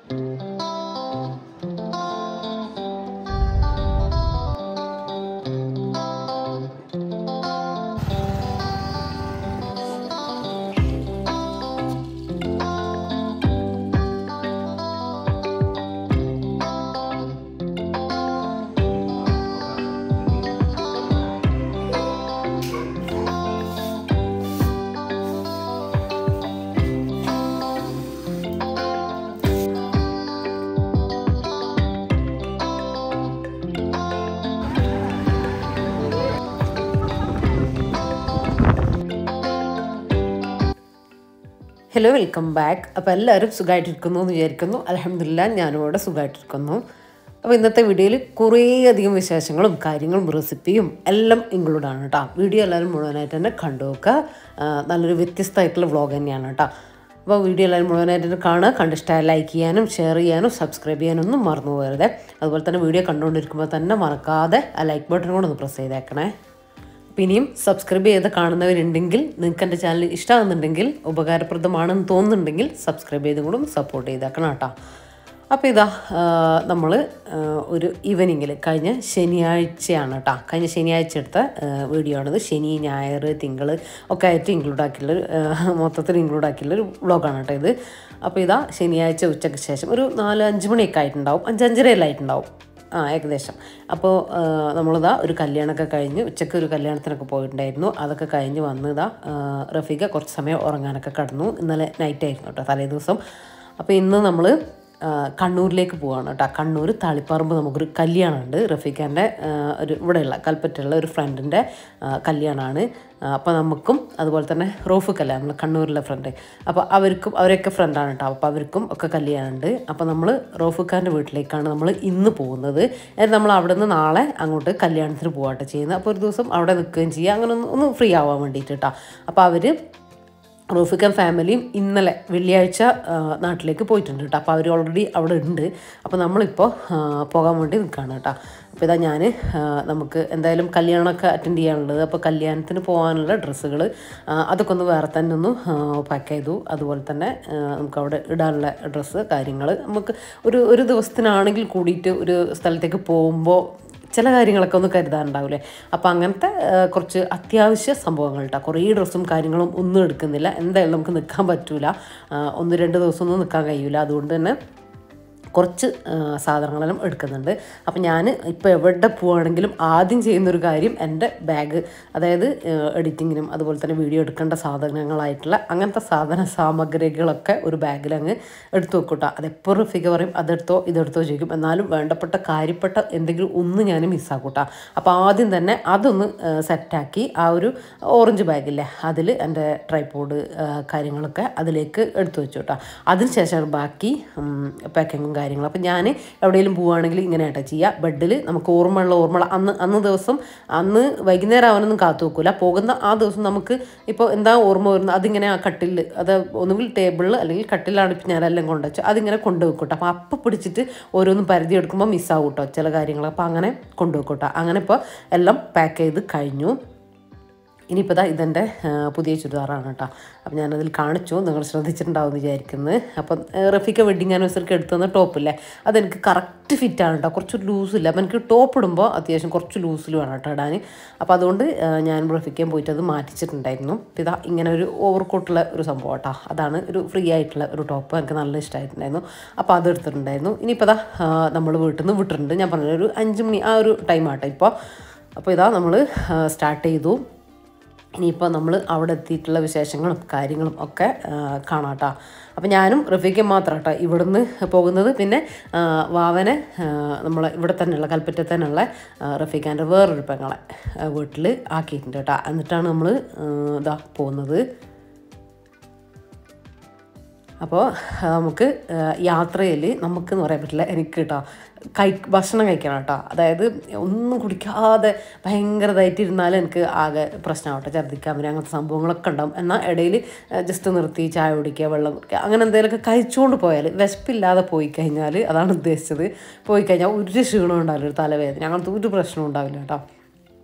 Hello welcome back അപ്പോൾ എല്ലാവരും സുഖമായിട്ടിരിക്കുന്നു എന്ന് വിചാരിക്കുന്നു അലഹമില്ല ഞാനും ഇവിടെ സുഖമായിട്ടിരിക്കുന്നു അപ്പോൾ ഇന്നത്തെ വീഡിയോയിൽ കുറേ അധികം വിശേഷങ്ങളും കാര്യങ്ങളും റെസിപ്പിയും എല്ലാം ഇൻക്ലൂഡ് ആണ് കേട്ടോ വീഡിയോ എല്ലാവരും മുഴുവനായിട്ട് തന്നെ കണ്ടു നോക്കുക ആ, നല്ലൊരു വ്യത്യസ്തമായിട്ടുള്ള വ്ളോഗ് തന്നെയാണ് കേട്ടോ അപ്പോൾ വീഡിയോ എല്ലാവരും മുഴുവനായിട്ട് തന്നെ കാണുക കണ്ടിഷ്ടമായ ലൈക്ക് ചെയ്യാനും ഷെയർ ചെയ്യാനും സബ്സ്ക്രൈബ് ചെയ്യാനൊന്നും മറന്നു പോകരുത് അതുപോലെ തന്നെ വീഡിയോ കണ്ടുകൊണ്ടിരിക്കുമ്പോൾ തന്നെ മറക്കാതെ ആ ലൈക്ക് ബട്ടൺ കൂടെ ഒന്ന് പ്രസ് ചെയ്തേക്കണേ പിന്നെയും സബ്സ്ക്രൈബ് ചെയ്ത് കാണുന്നവരുണ്ടെങ്കിൽ നിങ്ങൾക്ക് എൻ്റെ ചാനൽ ഇഷ്ടമാകുന്നുണ്ടെങ്കിൽ ഉപകാരപ്രദമാണെന്ന് തോന്നുന്നുണ്ടെങ്കിൽ സബ്സ്ക്രൈബ് ചെയ്തും കൂടെ സപ്പോർട്ട് ചെയ്തേക്കണം കേട്ടോ അപ്പോൾ ഇതാ നമ്മൾ ഒരു ഈവനിങ്ങിൽ കഴിഞ്ഞ ശനിയാഴ്ചയാണ് കേട്ടോ കഴിഞ്ഞ ശനിയാഴ്ച എടുത്ത ആ, വീഡിയോ ആണിത് ശനി ഞായർ തിങ്കൾ ഒക്കെ ആയിട്ട് ഇൻക്ലൂഡ് ആക്കിയുള്ളൊരു ആ, മൊത്തത്തിൽ ഇൻക്ലൂഡ് ആക്കിയുള്ളൊരു വ്ളോഗാണ് കേട്ടോ ഇത് അപ്പോൾ ഇതാ ശനിയാഴ്ച ഉച്ചയ്ക്ക് ശേഷം ഒരു നാല് അഞ്ച് മണിയൊക്കെ ആയിട്ടുണ്ടാവും അഞ്ചഞ്ചരയെല്ലാം ആയിട്ടുണ്ടാവും ആ ഏകദേശം അപ്പോൾ നമ്മളിതാ ഒരു കല്യാണമൊക്കെ കഴിഞ്ഞ് ഉച്ചയ്ക്ക് ഒരു കല്യാണത്തിനൊക്കെ പോയിട്ടുണ്ടായിരുന്നു അതൊക്കെ കഴിഞ്ഞ് വന്ന് ഇതാ ആ, റഫീഖ കുറച്ച് സമയം ഉറങ്ങാനൊക്കെ കടന്നു ഇന്നലെ നൈറ്റ് ആയിരുന്നു കേട്ടോ തലേ ദിവസം അപ്പോൾ ഇന്ന് നമ്മൾ കണ്ണൂരിലേക്ക് പോവാണ് കേട്ടോ കണ്ണൂർ താളിപ്പറമ്പ് നമുക്കൊരു കല്യാണമുണ്ട് റഫീഖാൻ്റെ ഒരു ഇവിടെയുള്ള കൽപ്പറ്റയുള്ള ഒരു ഫ്രണ്ടിൻ്റെ കല്യാണമാണ് അപ്പോൾ നമുക്കും അതുപോലെ തന്നെ റോഫിക്കല്ല നമ്മൾ കണ്ണൂരിലെ ഫ്രണ്ട് അപ്പോൾ അവർക്കും അവരൊക്കെ ഫ്രണ്ടാണ് കേട്ടോ അപ്പോൾ അവർക്കും ഒക്കെ കല്യാണമുണ്ട് അപ്പോൾ നമ്മൾ റോഫിഖാൻ്റെ വീട്ടിലേക്കാണ് നമ്മൾ ഇന്ന് പോകുന്നത് എന്നിട്ട് നമ്മൾ അവിടെ നിന്ന് നാളെ അങ്ങോട്ട് കല്യാണത്തിന് പോകാട്ടെ ചെയ്യുന്നത് അപ്പോൾ ഒരു ദിവസം അവിടെ നിൽക്കുകയും ചെയ്യുക അങ്ങനെ ഒന്ന് ഒന്ന് ഫ്രീ ആവാൻ വേണ്ടിയിട്ട് കേട്ടോ അപ്പോൾ അവർ റൂഫിക്കൻ ഫാമിലിയും ഇന്നലെ വെള്ളിയാഴ്ച ആ, നാട്ടിലേക്ക് പോയിട്ടുണ്ട് കേട്ടോ അപ്പോൾ അവർ ഓൾറെഡി അവിടെ ഉണ്ട് അപ്പോൾ നമ്മളിപ്പോൾ ആ, പോകാൻ വേണ്ടി നിൽക്കുകയാണ് കേട്ടോ അപ്പോൾ ഇതാ ഞാൻ നമുക്ക് എന്തായാലും കല്യാണമൊക്കെ അറ്റൻഡ് ചെയ്യാനുള്ളത് അപ്പോൾ കല്യാണത്തിന് പോകാനുള്ള ഡ്രസ്സുകൾ അതൊക്കെ ഒന്ന് വേറെ തന്നെ ഒന്ന് പാക്ക് ചെയ്തു അതുപോലെ തന്നെ ആ, നമുക്ക് അവിടെ ഇടാനുള്ള ഡ്രസ്സ് കാര്യങ്ങൾ നമുക്ക് ഒരു ഒരു ദിവസത്തിനാണെങ്കിൽ കൂടിയിട്ട് ഒരു സ്ഥലത്തേക്ക് പോകുമ്പോൾ ചില കാര്യങ്ങളൊക്കെ ഒന്ന് കരുതാനുണ്ടാവില്ലേ അപ്പോൾ അങ്ങനത്തെ ആ, കുറച്ച് അത്യാവശ്യ സംഭവങ്ങൾ കേട്ടോ കുറേ ഡ്രസ്സും കാര്യങ്ങളും ഒന്നും എടുക്കുന്നില്ല എന്തായാലും നമുക്ക് നിൽക്കാൻ പറ്റൂല ആ, ഒന്ന് രണ്ട് ദിവസമൊന്നും നിൽക്കാൻ കഴിയൂല അതുകൊണ്ട് തന്നെ കുറച്ച് ആ, സാധനങ്ങളെല്ലാം എടുക്കുന്നുണ്ട് അപ്പം ഞാൻ ഇപ്പോൾ എവിടെ പോവുകയാണെങ്കിലും ആദ്യം ചെയ്യുന്നൊരു കാര്യം എൻ്റെ ബാഗ് അതായത് എഡിറ്റിങ്ങിനും അതുപോലെ തന്നെ വീഡിയോ എടുക്കേണ്ട സാധനങ്ങളായിട്ടുള്ള അങ്ങനത്തെ സാധന സാമഗ്രികളൊക്കെ ഒരു ബാഗിൽ അങ്ങ് എടുത്തു വെക്കൂട്ടോ അതെപ്പോൾ റഫിക പറയും അതെടുത്തോ ഇതെടുത്തോ ചോദിക്കും എന്നാലും വേണ്ടപ്പെട്ട കാര്യപ്പെട്ട എന്തെങ്കിലും ഒന്ന് ഞാൻ മിസ്സാക്കൂട്ടാ അപ്പോൾ ആദ്യം തന്നെ അതൊന്ന് സെറ്റാക്കി ആ ഒരു ഓറഞ്ച് ബാഗില്ലേ അതിൽ എൻ്റെ ട്രൈപ്പോഡ് കാര്യങ്ങളൊക്കെ അതിലേക്ക് എടുത്തു വെച്ചു കേട്ടോ അതിനുശേഷമാണ് ബാക്കി പാക്കിങ്ങും കാര്യങ്ങളും അപ്പം ഞാൻ എവിടെയെങ്കിലും പോവുകയാണെങ്കിൽ ഇങ്ങനെ കേട്ടോ ചെയ്യുക ബെഡിൽ നമുക്ക് ഓർമ്മയുള്ള ഓർമ്മ അന്ന് അന്ന് ദിവസം അന്ന് വൈകുന്നേരം അവനൊന്നും കാത്തു വെക്കില്ല പോകുന്ന ആ ദിവസം നമുക്ക് ഇപ്പോൾ എന്താ ഓർമ്മ വരുന്നത് അതിങ്ങനെ ആ കട്ടിൽ അത് ഒന്നുകിൽ ടേബിളിൽ അല്ലെങ്കിൽ കട്ടിലാണ് ഇപ്പം ഞാനെല്ലാം കൊണ്ടുവച്ചു അതിങ്ങനെ കൊണ്ടുവെക്കും കേട്ടോ അപ്പോൾ അപ്പം പിടിച്ചിട്ട് ഓരോന്നും പരിധി എടുക്കുമ്പോൾ മിസ്സാവും കേട്ടോ ചില കാര്യങ്ങൾ അപ്പോൾ അങ്ങനെ കൊണ്ടുവെക്കും കേട്ടോ അങ്ങനെ ഇപ്പോൾ എല്ലാം പാക്ക് ചെയ്ത് കഴിഞ്ഞു ഇനിയിപ്പോൾ ദാ ഇതെൻ്റെ ആ, പുതിയ ചുരിദാറാണ് കേട്ടോ അപ്പം ഞാനതിൽ കാണിച്ചു നിങ്ങൾ ശ്രദ്ധിച്ചിട്ടുണ്ടാവും എന്ന് വിചാരിക്കുന്നത് അപ്പം ആ, റഫീക്ക വെഡിങ് ആനിവേഴ്സറിക്ക് എടുത്തുന്ന ടോപ്പില്ലേ അതെനിക്ക് കറക്റ്റ് ഫിറ്റാണ് കേട്ടോ കുറച്ച് ലൂസില്ല അപ്പം എനിക്ക് ടോപ്പ് ഇടുമ്പോൾ അത്യാവശ്യം കുറച്ച് ലൂസിൽ വേണം കേട്ടോ ഇടാൻ അപ്പോൾ അതുകൊണ്ട് ആ, ഞാൻ റഫീക്കയും പോയിട്ട് അത് മാറ്റിച്ചിട്ടുണ്ടായിരുന്നു അപ്പോൾ ഇതാ ഇങ്ങനെ ഒരു ഓവർകോട്ടുള്ള ഒരു സംഭവം കേട്ടോ അതാണ് ഒരു ഫ്രീ ആയിട്ടുള്ള ഒരു ടോപ്പ് എനിക്ക് നല്ല ഇഷ്ടമായിട്ടുണ്ടായിരുന്നു അപ്പോൾ അത് എടുത്തിട്ടുണ്ടായിരുന്നു ഇനിയിപ്പോൾ ഇതാ നമ്മൾ വീട്ടിൽ നിന്ന് വിട്ടിട്ടുണ്ട് ഞാൻ പറഞ്ഞ ഒരു അഞ്ച് മണി ആ ഒരു ടൈം ആട്ടെ ഇപ്പോൾ അപ്പോൾ ഇതാ നമ്മൾ സ്റ്റാർട്ട് ചെയ്തു ഇനിയിപ്പോൾ നമ്മൾ അവിടെ എത്തിയിട്ടുള്ള വിശേഷങ്ങളും കാര്യങ്ങളും ഒക്കെ ആ, കാണാം കേട്ടോ അപ്പോൾ ഞാനും റഫീഖയും മാത്രം കേട്ടോ ഇവിടുന്ന് പോകുന്നത് പിന്നെ ആ, വാവനെ ആ, നമ്മളെ ഇവിടെ തന്നെയുള്ള കൽപ്പറ്റ തന്നെയുള്ള ആ, റഫീഖാൻ്റെ വേറൊരു പെങ്ങളെ വീട്ടിൽ ആക്കിയിട്ടുണ്ട് കേട്ടോ എന്നിട്ടാണ് നമ്മൾ ഇതാ പോകുന്നത് അപ്പോൾ നമുക്ക് യാത്രയിൽ നമുക്കെന്ന് പറയാൻ പറ്റില്ല എനിക്ക് കേട്ടോ കൈ ഭക്ഷണം കഴിക്കണം കേട്ടോ അതായത് ഒന്നും കുടിക്കാതെ ഭയങ്കരതായിട്ട് ഇരുന്നാലും എനിക്ക് ആകെ പ്രശ്നമാവട്ടെ ഛർദ്ദിക്കാൻ വരും അങ്ങനത്തെ സംഭവങ്ങളൊക്കെ ഉണ്ടാവും എന്നാൽ ഇടയിൽ ജസ്റ്റ് നിർത്തി ചായ കുടിക്കുക വെള്ളം കുടിക്കുക അങ്ങനെ എന്തെങ്കിലുമൊക്കെ കഴിച്ചുകൊണ്ട് പോയാൽ വിശപ്പില്ലാതെ പോയി കഴിഞ്ഞാൽ അതാണ് ഉദ്ദേശിച്ചത് പോയി കഴിഞ്ഞാൽ ഒരു ക്ഷീണം ഉണ്ടാവില്ല ഒരു തലവേദന അങ്ങനത്തെ ഒരു പ്രശ്നവും ഉണ്ടാവില്ല കേട്ടോ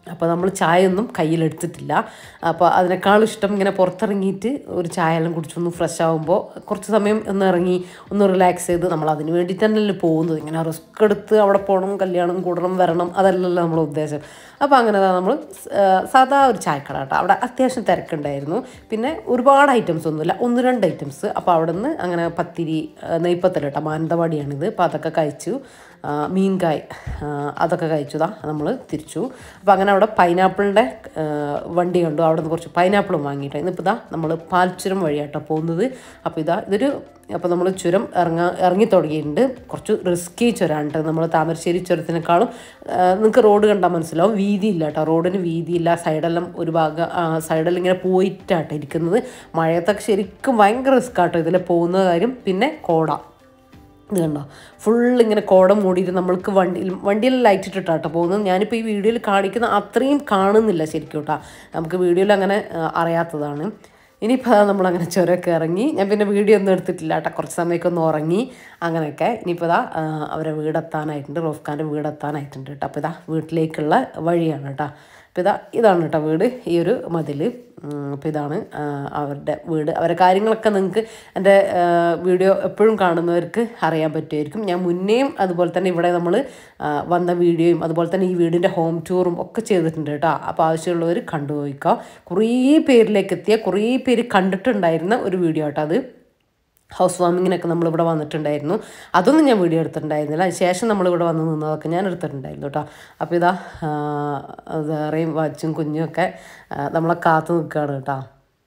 അപ്പോൾ നമ്മൾ ചായ ഒന്നും കയ്യിലെടുത്തിട്ടില്ല അപ്പോൾ അതിനേക്കാളും ഇഷ്ടം ഇങ്ങനെ പുറത്തിറങ്ങിയിട്ട് ഒരു ചായ എല്ലാം കുടിച്ചൊന്ന് ഫ്രഷ് ആകുമ്പോൾ കുറച്ച് സമയം ഒന്ന് ഇറങ്ങി ഒന്ന് റിലാക്സ് ചെയ്ത് നമ്മൾ അതിന് വേണ്ടി തന്നെയല്ലേ പോകുന്നത് ഇങ്ങനെ റിസ്ക് എടുത്ത് അവിടെ പോകണം കല്യാണം കൂടണം വരണം അതല്ലല്ലോ നമ്മളെ ഉദ്ദേശം അപ്പോൾ അങ്ങനെ നമ്മൾ സാധാ ഒരു ചായക്കട കേട്ടോ അവിടെ അത്യാവശ്യം തിരക്കുണ്ടായിരുന്നു പിന്നെ ഒരുപാട് ഐറ്റംസ് ഒന്നുമില്ല ഒന്ന് രണ്ട് ഐറ്റംസ് അപ്പോൾ അവിടെ നിന്ന് അങ്ങനെ പത്തിരി നെയ്പ്പത്തൽ കേട്ടോ മാനന്തവാടിയാണിത് അപ്പോൾ അതൊക്കെ കഴിച്ചു ആ, മീൻകായ് ആ, അതൊക്കെ കഴിച്ചതാ നമ്മൾ തിരിച്ചു അപ്പോൾ അങ്ങനെ അവിടെ പൈനാപ്പിളിൻ്റെ വണ്ടി കണ്ടു അവിടെ നിന്ന് കുറച്ച് പൈനാപ്പിളും വാങ്ങിയിട്ട് ഇന്നിപ്പോൾ ഇതാ നമ്മൾ പാൽച്ചുരം വഴിയാട്ടോ പോകുന്നത് അപ്പോൾ ഇതാ ഇതൊരു അപ്പോൾ നമ്മൾ ചുരം ഇറങ്ങാൻ ഇറങ്ങി തുടങ്ങിയിട്ടുണ്ട് കുറച്ച് റിസ്കി ചുരമാണ് കേട്ടോ നമ്മൾ താമരശ്ശേരി ചുരത്തിനേക്കാളും നിങ്ങൾക്ക് റോഡ് കണ്ടാൽ മനസ്സിലാവും വീതിയില്ല കേട്ടോ റോഡിന് വീതിയില്ല സൈഡെല്ലാം ഒരു ഭാഗം ആ, സൈഡെല്ലാം ഇങ്ങനെ പോയിട്ടാട്ടോ ഇരിക്കുന്നത് മഴയത്തൊക്കെ ശരിക്കും ഭയങ്കര റിസ്ക് ആട്ടോ ഇതിൽ പോകുന്ന കാര്യം പിന്നെ കോട ഇത് കണ്ടോ ഫുൾ ഇങ്ങനെ കോട മൂടിയിട്ട് നമ്മൾക്ക് വണ്ടിയിൽ വണ്ടിയിൽ ലൈറ്റ് ഇട്ടിട്ടാട്ടോ പോകുന്നത് ഞാനിപ്പോൾ ഈ വീഡിയോയിൽ കാണിക്കുന്ന അത്രയും കാണുന്നില്ല ശരിക്കും കേട്ടോ നമുക്ക് വീഡിയോയിൽ അങ്ങനെ ആ, അറിയാത്തതാണ് ഇനിയിപ്പോൾ നമ്മളങ്ങനെ ചുരമൊക്കെ ഇറങ്ങി ഞാൻ പിന്നെ വീഡിയോ ഒന്നും എടുത്തിട്ടില്ല കേട്ടോ കുറച്ച് സമയമൊക്കെ ഒന്ന് ഉറങ്ങി അങ്ങനെയൊക്കെ ഇനിയിപ്പോൾ ഇതാ ആ, അവരെ വീടെത്താനായിട്ടുണ്ട് റോഫ്ഖാൻ്റെ വീടെത്താനായിട്ടുണ്ട് കേട്ടോ അപ്പോൾ ഇതാ വീട്ടിലേക്കുള്ള വഴിയാണ് കേട്ടോ അപ്പോൾ ഇതാ ഇതാണ് കേട്ടോ വീട് ഈ ഒരു മതിൽ അപ്പോൾ ഇതാണ് ആ, അവരുടെ വീട് അവരുടെ കാര്യങ്ങളൊക്കെ നിങ്ങൾക്ക് എൻ്റെ വീഡിയോ എപ്പോഴും കാണുന്നവർക്ക് അറിയാൻ പറ്റുമായിരിക്കും ഞാൻ മുന്നേയും അതുപോലെ തന്നെ ഇവിടെ നമ്മൾ വന്ന വീഡിയോയും അതുപോലെ തന്നെ ഈ വീടിൻ്റെ ഹോം ടൂറും ഒക്കെ ചെയ്തിട്ടുണ്ട് കേട്ടോ അപ്പോൾ ആവശ്യമുള്ളവർ കണ്ടുപോയിക്കോ കുറേ പേരിലേക്ക് എത്തിയ കുറേ പേര് കണ്ടിട്ടുണ്ടായിരുന്ന ഒരു വീഡിയോ കേട്ടോ അത് ഹൗസ് വാമിങ്ങിനൊക്കെ നമ്മളിവിടെ വന്നിട്ടുണ്ടായിരുന്നു അതൊന്നും ഞാൻ വീഡിയോ എടുത്തിട്ടുണ്ടായിരുന്നില്ല അതിന് ശേഷം നമ്മളിവിടെ വന്ന് നിന്നതൊക്കെ ഞാൻ എടുത്തിട്ടുണ്ടായിരുന്നു കേട്ടോ അപ്പോൾ ഇതാ വേറെയും വച്ചും കുഞ്ഞും ഒക്കെ ആ, നമ്മളെ കാത്തു നിൽക്കുകയാണ് കേട്ടോ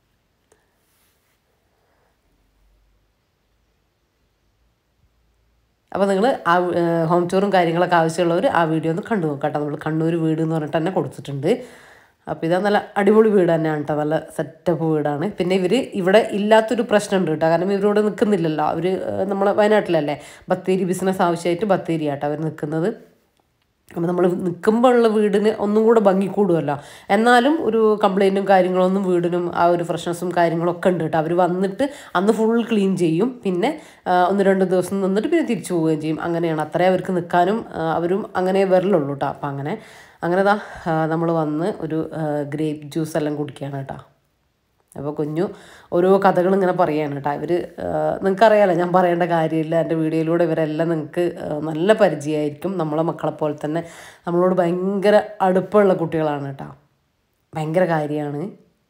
അപ്പോൾ നിങ്ങൾ ആ ഹോം ടൂറും കാര്യങ്ങളൊക്കെ ആവശ്യമുള്ളവർ ആ വീഡിയോ ഒന്ന് കണ്ടു നോക്കാം കേട്ടോ നമ്മൾ കണ്ണൂർ വീട് എന്ന് പറഞ്ഞിട്ട് തന്നെ കൊടുത്തിട്ടുണ്ട് അപ്പോൾ ഇതാ നല്ല അടിപൊളി വീട് തന്നെയാണ് കേട്ടോ നല്ല സെറ്റപ്പ് വീടാണ് പിന്നെ ഇവർ ഇവിടെ ഇല്ലാത്തൊരു പ്രശ്നമുണ്ട് കേട്ടോ കാരണം ഇവരിവിടെ നിൽക്കുന്നില്ലല്ലോ അവർ നമ്മളെ വയനാട്ടിലല്ലേ ബത്തേരി ബിസിനസ് ആവശ്യമായിട്ട് ബത്തേരി ആട്ടോ അവർ നിൽക്കുന്നത് അപ്പോൾ നമ്മൾ നിൽക്കുമ്പോൾ ഉള്ള വീടിന് ഒന്നും കൂടെ ഭംഗി കൂടുമല്ലോ എന്നാലും ഒരു കംപ്ലൈൻറ്റും കാര്യങ്ങളൊന്നും വീടിനും ആ ഒരു ഫ്രഷ്നെസ്സും കാര്യങ്ങളൊക്കെ ഉണ്ട് കേട്ടോ അവർ വന്നിട്ട് അന്ന് ഫുൾ ക്ലീൻ ചെയ്യും പിന്നെ ആ, ഒന്ന് രണ്ട് ദിവസം നിന്നിട്ട് പിന്നെ തിരിച്ചു പോവുകയും ചെയ്യും അങ്ങനെയാണ് അത്രേ അവർക്ക് നിൽക്കാനും ആ, അവരും അങ്ങനെ വരലുള്ളൂ കേട്ടോ അപ്പം അങ്ങനെ അങ്ങനെ ദാ നമ്മൾ വന്ന് ഒരു ഗ്രേപ്പ് ജ്യൂസ് എല്ലാം കുടിക്കുകയാണ് കേട്ടോ അപ്പോൾ കുഞ്ഞു ഓരോ കഥകൾ ഇങ്ങനെ പറയാണ് കേട്ടോ ഇവർ നിങ്ങൾക്കറിയാലോ ഞാൻ പറയേണ്ട കാര്യമില്ല എൻ്റെ വീഡിയോയിലൂടെ ഇവരെല്ലാം നിങ്ങൾക്ക് നല്ല പരിചയമായിരിക്കും നമ്മളെ മക്കളെ പോലെ തന്നെ നമ്മളോട് ഭയങ്കര അടുപ്പമുള്ള കുട്ടികളാണ് കേട്ടോ ഭയങ്കര കാര്യമാണ്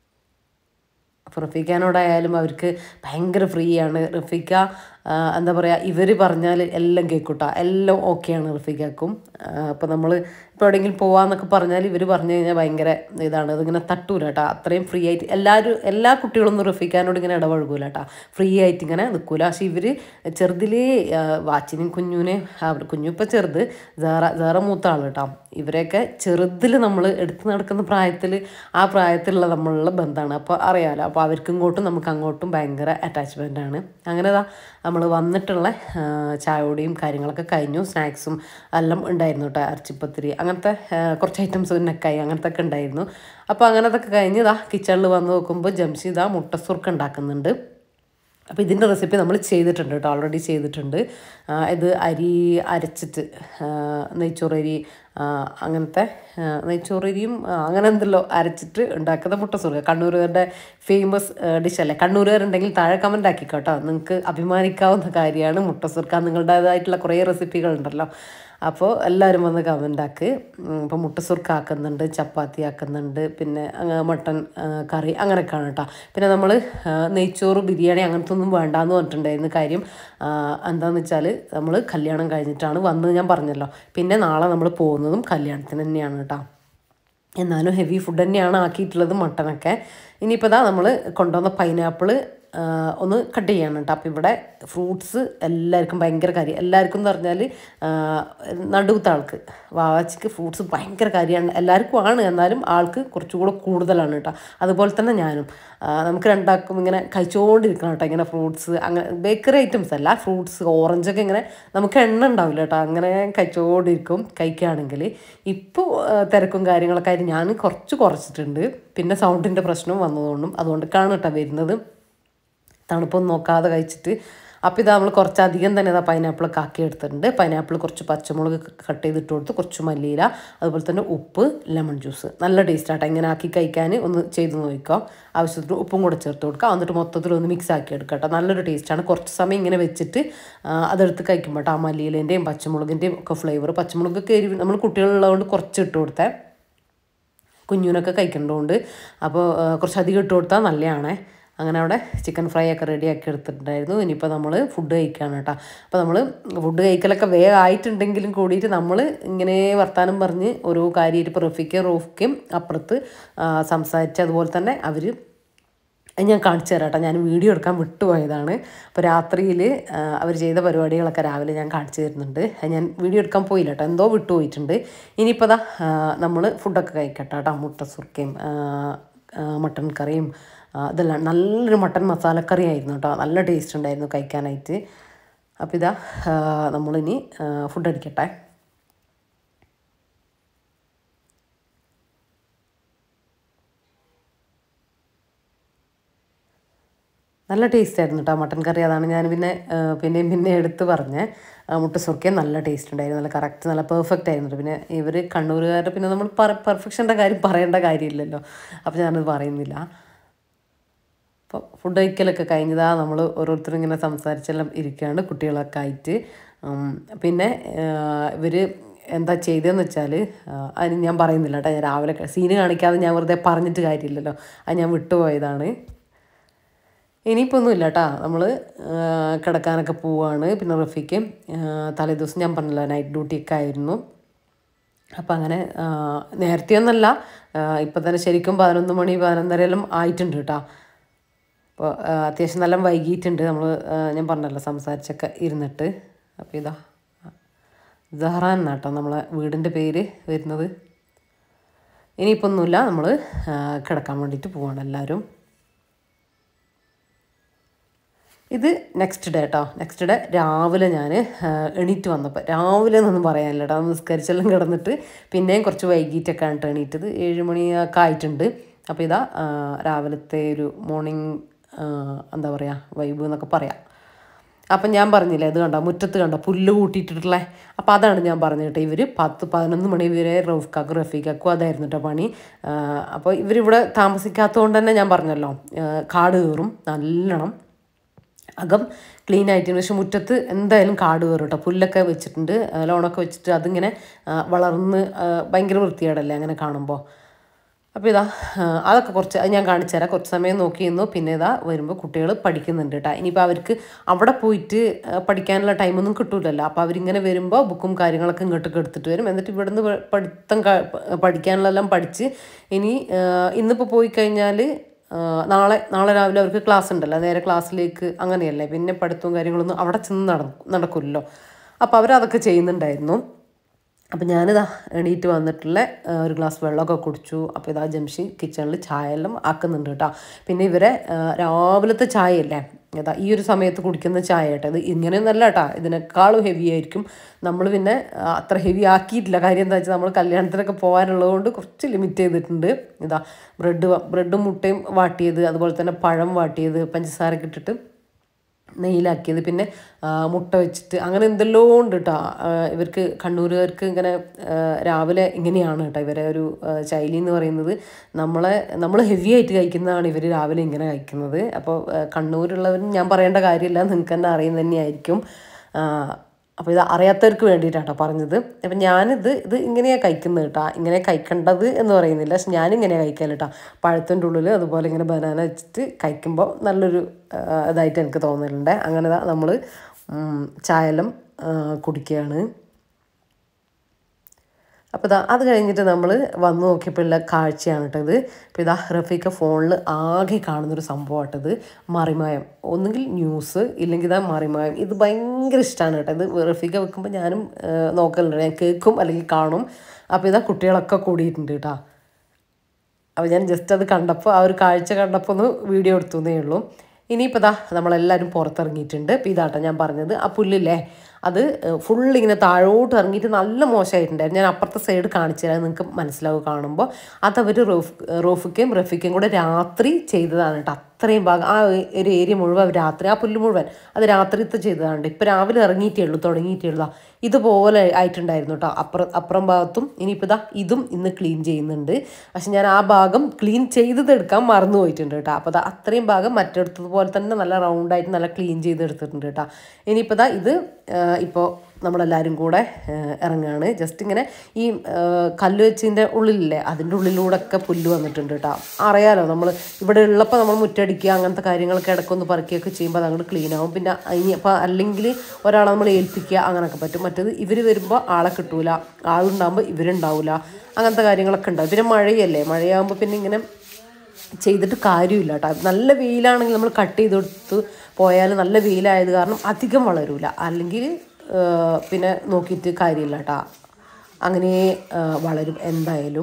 അപ്പോൾ റഫീഖാനോടായാലും അവർക്ക് ഭയങ്കര ഫ്രീ ആണ് റഫീഖ ആ, എന്താ പറയുക ഇവർ പറഞ്ഞാൽ എല്ലാം കേൾക്കൂട്ടോ എല്ലാം ഓക്കെയാണ് റഫീഖാക്കും അപ്പോൾ നമ്മൾ ഇപ്പോൾ എവിടെയെങ്കിലും പോവാന്നൊക്കെ പറഞ്ഞാൽ ഇവർ പറഞ്ഞു കഴിഞ്ഞാൽ ഭയങ്കര ഇതാണ് അതിങ്ങനെ തട്ടൂല കേട്ടോ അത്രയും ഫ്രീ ആയിട്ട് എല്ലാവരും എല്ലാ കുട്ടികളൊന്നും റഫീഖാനോട് ഇങ്ങനെ ഇടപഴകൂല കേട്ടോ ഫ്രീ ആയിട്ട് ഇങ്ങനെ നിൽക്കൂല പക്ഷെ ഇവർ ചെറുതിലേ ആ, വാച്ചിനും കുഞ്ഞുനെ അവർ കുഞ്ഞു ഇപ്പോൾ ചെറുത് ജാറ ജാറ മൂത്ത ആൾ കേട്ടോ ഇവരെയൊക്കെ ചെറുതിൽ നമ്മൾ എടുത്ത് നടക്കുന്ന പ്രായത്തിൽ ആ പ്രായത്തിലുള്ള നമ്മളുള്ള ബന്ധമാണ് അപ്പോൾ അറിയാമല്ലോ അപ്പോൾ അവർക്ക് ഇങ്ങോട്ടും നമുക്ക് അങ്ങോട്ടും ഭയങ്കര അറ്റാച്ച്മെൻ്റ് ആണ് അങ്ങനെ ദാ നമ്മൾ വന്നിട്ടുള്ള ആ, ചായയോടെയും കാര്യങ്ങളൊക്കെ കഴിഞ്ഞു സ്നാക്സും എല്ലാം ഉണ്ടായിരുന്നു കേട്ടോ ഇറച്ചിപ്പത്തിരി അങ്ങനത്തെ ആ, കുറച്ച് ഐറ്റംസ് നെക്കായി അങ്ങനത്തെ ഒക്കെ ഉണ്ടായിരുന്നു അപ്പോൾ അങ്ങനത്തൊക്കെ കഴിഞ്ഞ് ഇതാ കിച്ചണിൽ വന്ന് നോക്കുമ്പോൾ ജംഷി ഇതാ മുട്ടസുർക്ക് ഉണ്ടാക്കുന്നുണ്ട് അപ്പോൾ ഇതിൻ്റെ റെസിപ്പി നമ്മൾ ചെയ്തിട്ടുണ്ട് കേട്ടോ ഓൾറെഡി ചെയ്തിട്ടുണ്ട് ആ, ഇത് അരി അരച്ചിട്ട് ആ, നെയ്ച്ചോറരി ആ, അങ്ങനത്തെ ആ, നെയ്ച്ചോറരിയും ആ, അങ്ങനെ എന്തല്ലോ അരച്ചിട്ട് ഉണ്ടാക്കുന്ന മുട്ടസുർക്ക കണ്ണൂരുകാരുടെ ഫേമസ് ഡിഷല്ലേ കണ്ണൂരുകാരുണ്ടെങ്കിൽ താഴെ കമൻ്റ് ആക്കിക്കോ കേട്ടോ നിങ്ങൾക്ക് അഭിമാനിക്കാവുന്ന കാര്യമാണ് മുട്ടസുർക്ക നിങ്ങളുടേതായിട്ടുള്ള കുറേ റെസിപ്പികളുണ്ടല്ലോ അപ്പോൾ എല്ലാവരും വന്ന് കമൻ്റ് ആക്ക് ഇപ്പോൾ മുട്ടസുർക്ക ആക്കുന്നുണ്ട് ചപ്പാത്തി ആക്കുന്നുണ്ട് പിന്നെ അങ്ങ് മട്ടൻ ആ, കറി അങ്ങനെയൊക്കെയാണ് കേട്ടോ പിന്നെ നമ്മൾ നെയ്ച്ചോറ് ബിരിയാണി അങ്ങനത്തെ ഒന്നും വേണ്ടാന്ന് പറഞ്ഞിട്ടുണ്ടായിരുന്നു കാര്യം ആ, എന്താണെന്ന് വെച്ചാൽ നമ്മൾ കല്യാണം കഴിഞ്ഞിട്ടാണ് വന്നത് ഞാൻ പറഞ്ഞല്ലോ പിന്നെ നാളെ നമ്മൾ പോകുന്നതും കല്യാണത്തിന് തന്നെയാണ് കേട്ടോ എന്നാലും ഹെവി ഫുഡ് തന്നെയാണ് ആക്കിയിട്ടുള്ളത് മട്ടനൊക്കെ ഇനിയിപ്പോൾ ഇതാ നമ്മൾ കൊണ്ടുവന്ന പൈനാപ്പിൾ ഒന്ന് കട്ട് ചെയ്യണം കേട്ടോ അപ്പോൾ ഇവിടെ ഫ്രൂട്ട്സ് എല്ലാവർക്കും ഭയങ്കര കാര്യം എല്ലാവർക്കും എന്ന് പറഞ്ഞാൽ നടുവത്തെ ആൾക്ക് വാവാച്ചിക്ക് ഫ്രൂട്ട്സ് ഭയങ്കര കാര്യമാണ് എല്ലാവർക്കും ആണ് എന്നാലും ആൾക്ക് കുറച്ചുകൂടെ കൂടുതലാണ് കേട്ടോ അതുപോലെ തന്നെ ഞാനും ആ, നമുക്ക് രണ്ടാൾക്കും ഇങ്ങനെ കഴിച്ചുകൊണ്ടിരിക്കണം കേട്ടോ ഇങ്ങനെ ഫ്രൂട്ട്സ് അങ്ങനെ ബേക്കറി ഐറ്റംസ് അല്ല ഫ്രൂട്ട്സ് ഓറഞ്ചൊക്കെ ഇങ്ങനെ നമുക്ക് എണ്ണ ഉണ്ടാവില്ല കേട്ടോ അങ്ങനെ കഴിച്ചുകൊണ്ടിരിക്കും കഴിക്കുകയാണെങ്കിൽ ഇപ്പോൾ തിരക്കും കാര്യങ്ങളൊക്കെ ആയിട്ട് ഞാൻ കുറച്ച് കുറച്ചിട്ടുണ്ട് പിന്നെ സൗണ്ടിൻ്റെ പ്രശ്നവും വന്നതുകൊണ്ടും അതുകൊണ്ടൊക്കെയാണ് കേട്ടോ വരുന്നത് തണുപ്പൊന്നും നോക്കാതെ കഴിച്ചിട്ട് അപ്പോൾ ഇത് നമ്മൾ കുറച്ചധികം തന്നെ ഇതാ പൈനാപ്പിളൊക്കെ ആക്കി എടുത്തിട്ടുണ്ട് പൈനാപ്പിൾ കുറച്ച് പച്ചമുളക് കട്ട് ചെയ്തിട്ട് കൊടുത്ത് കുറച്ച് മല്ലിയില അതുപോലെ തന്നെ ഉപ്പ് ലെമൺ ജ്യൂസ് നല്ല ടേസ്റ്റ് ആട്ടോ ഇങ്ങനെ ആക്കി കഴിക്കാൻ ഒന്ന് ചെയ്ത് നോക്കാം ആവശ്യത്തിന് ഉപ്പും കൂടെ ചേർത്ത് കൊടുക്കുക എന്നിട്ട് മൊത്തത്തിൽ ഒന്ന് മിക്സ് ആക്കി എടുക്കുക കേട്ടോ നല്ലൊരു ടേസ്റ്റാണ് കുറച്ച് സമയം ഇങ്ങനെ വെച്ചിട്ട് ആ, അതെടുത്ത് കഴിക്കുമ്പോൾ കേട്ടോ ആ മല്ലിയിലേൻ്റെയും പച്ചമുളകിൻ്റെയും ഒക്കെ ഫ്ലേവർ പച്ചമുളകൊക്കെ എരിവ് നമ്മൾ കുട്ടികളുള്ളതുകൊണ്ട് കുറച്ച് ഇട്ട് കൊടുത്തേ കുഞ്ഞുനൊക്കെ കഴിക്കേണ്ടതുകൊണ്ട് അപ്പോൾ ആ, കുറച്ച് അധികം ഇട്ട് കൊടുത്താൽ നല്ലതാണേ അങ്ങനെ അവിടെ ചിക്കൻ ഫ്രൈ ഒക്കെ റെഡിയാക്കി എടുത്തിട്ടുണ്ടായിരുന്നു ഇനിയിപ്പോൾ നമ്മൾ ഫുഡ് കഴിക്കുകയാണ് കേട്ടോ അപ്പോൾ നമ്മൾ ഫുഡ് കഴിക്കലൊക്കെ വേഗം ആയിട്ടുണ്ടെങ്കിലും കൂടിയിട്ട് നമ്മൾ ഇങ്ങനെ വർത്താനം പറഞ്ഞ് ഓരോ കാര്യമായിട്ട് ഇപ്പോൾ റഫിക്കും റൂഫിക്കും അപ്പുറത്ത് ആ, സംസാരിച്ച് അതുപോലെ തന്നെ അവർ അത് ഞാൻ കാണിച്ചു തരാം കേട്ടോ ഞാൻ വീഡിയോ എടുക്കാൻ വിട്ടുപോയതാണ് അപ്പോൾ രാത്രിയിൽ അവർ ചെയ്ത പരിപാടികളൊക്കെ രാവിലെ ഞാൻ കാണിച്ചു തരുന്നുണ്ട് അത് ഞാൻ വീഡിയോ എടുക്കാൻ പോയില്ല കേട്ടോ എന്തോ വിട്ടുപോയിട്ടുണ്ട് ഇനിയിപ്പോൾ ദാ നമ്മൾ ഫുഡൊക്കെ കഴിക്കട്ടെ കേട്ടോ മുട്ട സുർക്കയും ആ, ആ, മട്ടൻ കറിയും ആ, ഇതെല്ലാം നല്ലൊരു മട്ടൻ മസാലക്കറി ആയിരുന്നു കേട്ടോ നല്ല ടേസ്റ്റ് ഉണ്ടായിരുന്നു കഴിക്കാനായിട്ട് അപ്പോൾ ഇതാ ആ, നമ്മളിനി ഫുഡ് അടിക്കട്ടെ നല്ല ടേസ്റ്റ് ആയിരുന്നു കേട്ടോ മട്ടൻ കറി അതാണ് ഞാൻ പിന്നെ ആ, പിന്നെയും പിന്നെ എടുത്ത് പറഞ്ഞ് മുട്ട സുർക്കയും നല്ല ടേസ്റ്റ് ഉണ്ടായിരുന്നു നല്ല കറക്റ്റ് നല്ല പെർഫെക്റ്റ് ആയിരുന്നു കേട്ടോ. പിന്നെ ഇവർ കണ്ണൂരുകാരുടെ പിന്നെ നമ്മൾ പെർഫെക്ഷൻ്റെ കാര്യം പറയേണ്ട കാര്യമില്ലല്ലോ അപ്പോൾ ഞാനത് പറയുന്നില്ല അപ്പോൾ ഫുഡ് കഴിക്കലൊക്കെ കഴിഞ്ഞതാ നമ്മൾ ഓരോരുത്തരും ഇങ്ങനെ സംസാരിച്ചെല്ലാം ഇരിക്കുകയാണ് കുട്ടികളൊക്കെ ആയിട്ട് ഉം, പിന്നെ ഇവർ എന്താ ചെയ്തതെന്ന് വെച്ചാൽ അതിന് ഞാൻ പറയുന്നില്ല കേട്ടോ ഞാൻ രാവിലെ സീന് കാണിക്കാതെ ഞാൻ വെറുതെ പറഞ്ഞിട്ട് കാര്യമില്ലല്ലോ അത് ഞാൻ വിട്ടുപോയതാണ് ഇനിയിപ്പോൾ ഒന്നുമില്ല കേട്ടോ നമ്മൾ കിടക്കാനൊക്കെ പോവാണ് പിന്നെ റഫിക്ക് തലേദിവസം ഞാൻ പറഞ്ഞല്ലോ നൈറ്റ് ഡ്യൂട്ടിയൊക്കെ ആയിരുന്നു അപ്പം അങ്ങനെ നേരത്തെ ഒന്നല്ല ഇപ്പം തന്നെ ശരിക്കും പതിനൊന്ന് മണി പതിനൊന്നരയെല്ലാം ആയിട്ടുണ്ട് കേട്ടോ അപ്പോൾ അത്യാവശ്യം നല്ല വൈകിയിട്ടുണ്ട് നമ്മൾ ഞാൻ പറഞ്ഞല്ലോ സംസാരിച്ചൊക്കെ ഇരുന്നിട്ട് അപ്പോൾ ഇതാ സഹറാൻ എന്നാട്ടോ നമ്മളെ വീടിൻ്റെ പേര് വരുന്നത് ഇനിയിപ്പോൾ ഒന്നുമില്ല നമ്മൾ കിടക്കാൻ വേണ്ടിയിട്ട് പോവാണ് എല്ലാവരും ഇത് നെക്സ്റ്റ് ഡേ കേട്ടോ നെക്സ്റ്റ് ഡേ രാവിലെ ഞാൻ എണീറ്റ് വന്നപ്പോൾ രാവിലെ എന്നൊന്നും പറയാനില്ല കേട്ടോ നിസ്കരിച്ചെല്ലാം കിടന്നിട്ട് പിന്നെയും കുറച്ച് വൈകിട്ടൊക്കെ ആണ് കേട്ടോ എണീറ്റത് ഏഴ് മണിയൊക്കെ ആയിട്ടുണ്ട് അപ്പോൾ ഇതാ ആ, രാവിലത്തെ ഒരു മോർണിംഗ് എന്താ പറയുക വൈബ് എന്നൊക്കെ പറയാം അപ്പം ഞാൻ പറഞ്ഞില്ലേ ഇത് കണ്ടോ മുറ്റത്ത് കണ്ടോ പുല്ല് കൂട്ടിയിട്ടുള്ളേ അപ്പോൾ അതാണ് ഞാൻ പറഞ്ഞത് കേട്ടോ ഇവർ പത്ത് പതിനൊന്ന് മണി വരെ റഫ്ക്കാക്കും റഫീഖാക്കും അതായിരുന്നു കേട്ടോ പണി ആ, അപ്പോൾ ഇവരിവിടെ താമസിക്കാത്തതുകൊണ്ട് തന്നെ ഞാൻ പറഞ്ഞല്ലോ ആ, കാട് കയറും നല്ലോണം അകം ക്ലീൻ ആയിട്ട് പക്ഷെ മുറ്റത്ത് എന്തായാലും കാട് കയറും കേട്ടോ പുല്ലൊക്കെ വെച്ചിട്ടുണ്ട് ആ, ലോണൊക്കെ വെച്ചിട്ട് അതിങ്ങനെ ആ, വളർന്ന് ആ, ഭയങ്കര വൃത്തികേടല്ലേ അങ്ങനെ കാണുമ്പോൾ അപ്പോൾ ഇതാ ആ, അതൊക്കെ കുറച്ച് അത് ഞാൻ കാണിച്ചു തരാം കുറച്ച് സമയം നോക്കി നിന്നു പിന്നെ ഇതാ വരുമ്പോൾ കുട്ടികൾ പഠിക്കുന്നുണ്ട് കേട്ടോ ഇനിയിപ്പോൾ അവർക്ക് അവിടെ പോയിട്ട് ആ, പഠിക്കാനുള്ള ടൈമൊന്നും കിട്ടൂലല്ലോ അപ്പോൾ അവരിങ്ങനെ വരുമ്പോൾ ബുക്കും കാര്യങ്ങളൊക്കെ ഇങ്ങോട്ടൊക്കെ എടുത്തിട്ട് വരും എന്നിട്ട് ഇവിടുന്ന് പ- പഠിത്തം ക- പഠിക്കാനുള്ളതെല്ലാം പഠിച്ച് ഇനി ആ, ഇന്നിപ്പോൾ പോയി കഴിഞ്ഞാൽ ആ, നാളെ നാളെ രാവിലെ അവർക്ക് ക്ലാസ് ഉണ്ടല്ലോ നേരെ ക്ലാസ്സിലേക്ക് അങ്ങനെയല്ലേ പിന്നെ പഠിത്തവും കാര്യങ്ങളൊന്നും അവിടെ ചെന്ന് നട നടക്കില്ലല്ലോ അപ്പോൾ അവരതൊക്കെ ചെയ്യുന്നുണ്ടായിരുന്നു അപ്പം ഞാനിതാ എണീറ്റ് വന്നിട്ടുള്ള ആ, ഒരു ഗ്ലാസ് വെള്ളമൊക്കെ കുടിച്ചു അപ്പോൾ ഇതാ ജംഷി കിച്ചണിൽ ചായ എല്ലാം ആക്കുന്നുണ്ട് കേട്ടോ പിന്നെ ഇവരെ ആ, രാവിലത്തെ ചായയല്ലേ ഇതാ ഈ ഒരു സമയത്ത് കുടിക്കുന്ന ചായ കേട്ടോ ഇത് ഇങ്ങനെയൊന്നല്ല കേട്ടോ ഇതിനേക്കാളും ഹെവി ആയിരിക്കും നമ്മൾ പിന്നെ ആ, അത്ര ഹെവി ആക്കിയിട്ടില്ല കാര്യം എന്താ വെച്ചാൽ നമ്മൾ കല്യാണത്തിനൊക്കെ പോകാനുള്ളത് കൊണ്ട് കുറച്ച് ലിമിറ്റ് ചെയ്തിട്ടുണ്ട് ഇതാ ബ്രെഡ് ബ്രെഡും മുട്ടയും വാട്ടിയത് അതുപോലെ തന്നെ പഴം വാട്ടിയത് പഞ്ചസാരയൊക്കെ ഇട്ടിട്ട് നെയ്യിലാക്കിയത് പിന്നെ ആ, മുട്ട വെച്ചിട്ട് അങ്ങനെ എന്തെല്ലോ ഉണ്ട് കേട്ടോ ഇവർക്ക് കണ്ണൂരുകാർക്ക് ഇങ്ങനെ ആ, രാവിലെ ഇങ്ങനെയാണ് കേട്ടോ ഇവരെ ഒരു ആ, ശൈലി എന്ന് പറയുന്നത് നമ്മളെ നമ്മൾ ഹെവി ആയിട്ട് കഴിക്കുന്നതാണ് ഇവർ രാവിലെ ഇങ്ങനെ കഴിക്കുന്നത് അപ്പോൾ ആ, കണ്ണൂരുള്ളവരും ഞാൻ പറയേണ്ട കാര്യമില്ല നിങ്ങൾക്ക് തന്നെ അറിയുന്നത് തന്നെയായിരിക്കും ആ, അപ്പോൾ ഇത് അറിയാത്തവർക്ക് വേണ്ടിയിട്ടാട്ടോ പറഞ്ഞത് അപ്പം ഞാനിത് ഇത് ഇങ്ങനെയാണ് കഴിക്കുന്നത് കേട്ടോ ഇങ്ങനെ കഴിക്കേണ്ടത് എന്ന് പറയുന്നില്ല പക്ഷെ ഞാനിങ്ങനെയാണ് കഴിക്കല് കേട്ടോ പഴത്തിൻ്റെ ഉള്ളിൽ അതുപോലെ ഇങ്ങനെ ബനാന വെച്ചിട്ട് കഴിക്കുമ്പോൾ നല്ലൊരു ആ, ഇതായിട്ട് എനിക്ക് തോന്നലുണ്ട് അങ്ങനെ നമ്മൾ ചായയെല്ലാം ആ, കുടിക്കുകയാണ് അപ്പോൾ ഇതാ അത് കഴിഞ്ഞിട്ട് നമ്മൾ വന്നു നോക്കിയപ്പോഴുള്ള കാഴ്ചയാണ് കേട്ടോ ഇത് അപ്പോൾ ഇതാ റഫീഖ ഫോണിൽ ആകെ കാണുന്നൊരു സംഭവമായിട്ടത് മറിമായം ഒന്നുകിൽ ന്യൂസ് ഇല്ലെങ്കിൽ ഇതാ മറിമായം ഇത് ഭയങ്കര ഇഷ്ടമാണ് കേട്ടോ ഇത് റഫീഖ വെക്കുമ്പോൾ ഞാനും ആ, നോക്കലുണ്ട് ഞാൻ കേൾക്കും അല്ലെങ്കിൽ കാണും അപ്പോൾ ഇതാ കുട്ടികളൊക്കെ കൂടിയിട്ടുണ്ട് കേട്ടോ അപ്പോൾ ഞാൻ ജസ്റ്റ് അത് കണ്ടപ്പോൾ ആ ഒരു കാഴ്ച കണ്ടപ്പോൾ ഒന്ന് വീഡിയോ എടുത്തുന്നേ ഉള്ളൂ ഇനിയിപ്പോൾ ദാ നമ്മളെല്ലാവരും പുറത്തിറങ്ങിയിട്ടുണ്ട് അപ്പോൾ ഇതാട്ടോ ഞാൻ പറഞ്ഞത് ആ പുല്ലില്ലേ അത് ഫുൾ ഇങ്ങനെ താഴോട്ട് ഇറങ്ങിയിട്ട് നല്ല മോശമായിട്ടുണ്ടായിരുന്നു ഞാൻ അപ്പുറത്തെ സൈഡ് കാണിച്ചു തരാം നിങ്ങൾക്ക് മനസ്സിലാവും കാണുമ്പോൾ അതവർ റോഫ് റോഫിക്കയും റഫിക്കയും കൂടെ രാത്രി ചെയ്തതാണ് കേട്ടോ അത്രയും ഭാഗം ആ ഒരു ഏരിയ മുഴുവൻ അവർ രാത്രി ആ പുല്ല് മുഴുവൻ അത് രാത്രിത്തെ ചെയ്തതാണ് ഇപ്പം രാവിലെ ഇറങ്ങിയിട്ടേ ഉള്ളൂ തുടങ്ങിയിട്ടേ ഉള്ളൂ ഇതുപോലെ ആയിട്ടുണ്ടായിരുന്നു കേട്ടോ അപ്പുറം അപ്പുറം ഭാഗത്തും ഇനിയിപ്പോൾ ഇതാ ഇതും ഇന്ന് ക്ലീൻ ചെയ്യുന്നുണ്ട് പക്ഷെ ഞാൻ ആ ഭാഗം ക്ലീൻ ചെയ്തതെടുക്കാൻ മറന്നു പോയിട്ടുണ്ട് കേട്ടോ അപ്പോൾ അതാ അത്രയും ഭാഗം മറ്റെടുത്തതുപോലെ തന്നെ നല്ല റൗണ്ടായിട്ട് നല്ല ക്ലീൻ ചെയ്തെടുത്തിട്ടുണ്ട് കേട്ടോ ഇനിയിപ്പോൾ ഇതാ ഇത് ഇപ്പോൾ നമ്മളെല്ലാവരും കൂടെ ഇറങ്ങുകയാണ് ജസ്റ്റ് ഇങ്ങനെ ഈ കല്ല് വെച്ചിൻ്റെ ഉള്ളിലില്ലേ അതിൻ്റെ ഉള്ളിലൂടെ ഒക്കെ പുല്ല് വന്നിട്ടുണ്ട് കേട്ടോ അറിയാലോ നമ്മൾ ഇവിടെ ഉള്ളപ്പോൾ നമ്മൾ മുറ്റടിക്കുക അങ്ങനത്തെ കാര്യങ്ങളൊക്കെ ഇടയ്ക്കൊന്ന് പറിക്കുകയൊക്കെ ചെയ്യുമ്പോൾ അത് അങ്ങോട്ട് ക്ലീൻ ആവും പിന്നെ ഇനി അപ്പോൾ അല്ലെങ്കിൽ ഒരാളെ നമ്മൾ ഏൽപ്പിക്കുക അങ്ങനെയൊക്കെ പറ്റും മറ്റേത് ഇവർ വരുമ്പോൾ ആളെ കിട്ടൂല ആളുണ്ടാകുമ്പോൾ ഇവരുണ്ടാവില്ല അങ്ങനത്തെ കാര്യങ്ങളൊക്കെ ഉണ്ടാവും പിന്നെ മഴയല്ലേ മഴയാകുമ്പോൾ പിന്നെ ഇങ്ങനെ ചെയ്തിട്ട് കാര്യമില്ല കേട്ടോ നല്ല വെയിലാണെങ്കിൽ നമ്മൾ കട്ട് ചെയ്ത് കൊടുത്ത് പോയാൽ നല്ല വെയിലായത് കാരണം അധികം വളരൂല അല്ലെങ്കിൽ പിന്നെ നോക്കിയിട്ട് കാര്യമില്ല കേട്ടോ അങ്ങനെ വളരും എന്തായാലും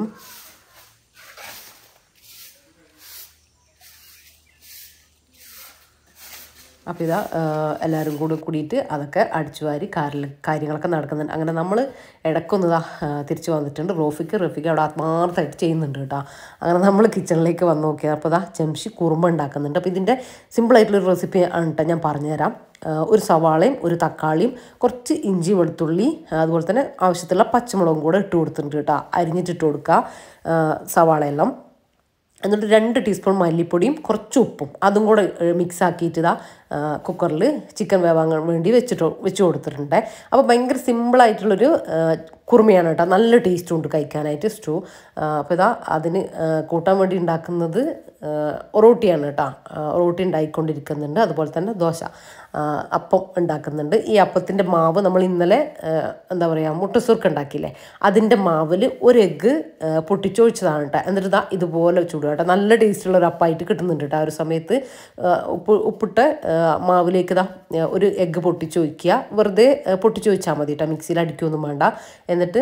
അപ്പോൾ ഇതാ എല്ലാവരും കൂടി കൂടിയിട്ട് അതൊക്കെ അടിച്ചു വാരി കാറിൽ കാര്യങ്ങളൊക്കെ നടക്കുന്നുണ്ട് അങ്ങനെ നമ്മൾ ഇടയ്ക്കൊന്ന് ഇതാ തിരിച്ചു വന്നിട്ടുണ്ട് റോഫിക്ക് റഫിക്ക് അവിടെ ആത്മാർത്ഥമായിട്ട് ചെയ്യുന്നുണ്ട് കേട്ടോ അങ്ങനെ നമ്മൾ കിച്ചണിലേക്ക് വന്ന് നോക്കിയത് അപ്പോൾ ഇതാ ജംഷി കുറുമ ഉണ്ടാക്കുന്നുണ്ട് അപ്പോൾ ഇതിൻ്റെ സിമ്പിളായിട്ടുള്ളൊരു റെസിപ്പി ആണ് കേട്ടോ ഞാൻ പറഞ്ഞുതരാം ഒരു സവാളയും ഒരു തക്കാളിയും കുറച്ച് ഇഞ്ചി വെളുത്തുള്ളി അതുപോലെ തന്നെ ആവശ്യത്തിലുള്ള പച്ചമുളകും കൂടെ ഇട്ട് കൊടുത്തിട്ടുണ്ട് കേട്ടോ അരിഞ്ഞിട്ടിട്ട് കൊടുക്കുക സവാളയെല്ലാം എന്നിട്ട് രണ്ട് ടീസ്പൂൺ മല്ലിപ്പൊടിയും കുറച്ച് ഉപ്പും അതും കൂടെ മിക്സ് ആക്കിയിട്ട് ഇതാ കുക്കറിൽ ചിക്കൻ വേവാൻ വേണ്ടി വെച്ചിട്ട് വെച്ച് കൊടുത്തിട്ടുണ്ട് അപ്പോൾ ഭയങ്കര സിമ്പിളായിട്ടുള്ളൊരു കുറുമയാണ് കേട്ടോ നല്ല ടേസ്റ്റും ഉണ്ട് കഴിക്കാനായിട്ട് സ്റ്റൂ അപ്പോൾ ഇതാ അതിന് കൂട്ടാൻ വേണ്ടി ഉണ്ടാക്കുന്നത് ഒറോട്ടിയാണ് കേട്ടോ ഒറോട്ടി ഉണ്ടായിക്കൊണ്ടിരിക്കുന്നുണ്ട് അതുപോലെ തന്നെ ദോശ അപ്പം ഉണ്ടാക്കുന്നുണ്ട് ഈ അപ്പത്തിൻ്റെ മാവ് നമ്മൾ ഇന്നലെ എന്താ പറയുക മുട്ടസുർക്ക് ഉണ്ടാക്കിയില്ലേ അതിൻ്റെ മാവിൽ ഒരു എഗ്ഗ് പൊട്ടിച്ചൊഴിച്ചതാണ് കേട്ടോ എന്നിട്ട് ഇതാ ഇതുപോലെ ചൂടുക കേട്ടോ നല്ല ടേസ്റ്റുള്ള ഒരു അപ്പമായിട്ട് കിട്ടുന്നുണ്ട് കേട്ടോ ആ ഒരു സമയത്ത് ഉപ്പ് ഉപ്പിട്ട് മാവിലേക്ക് ഇതാ ഒരു എഗ്ഗ് പൊട്ടിച്ച് വയ്ക്കുക വെറുതെ പൊട്ടിച്ച് വെച്ചാൽ മതി കേട്ടോ മിക്സിയിൽ അടിക്കുകയൊന്നും വേണ്ട എന്നിട്ട്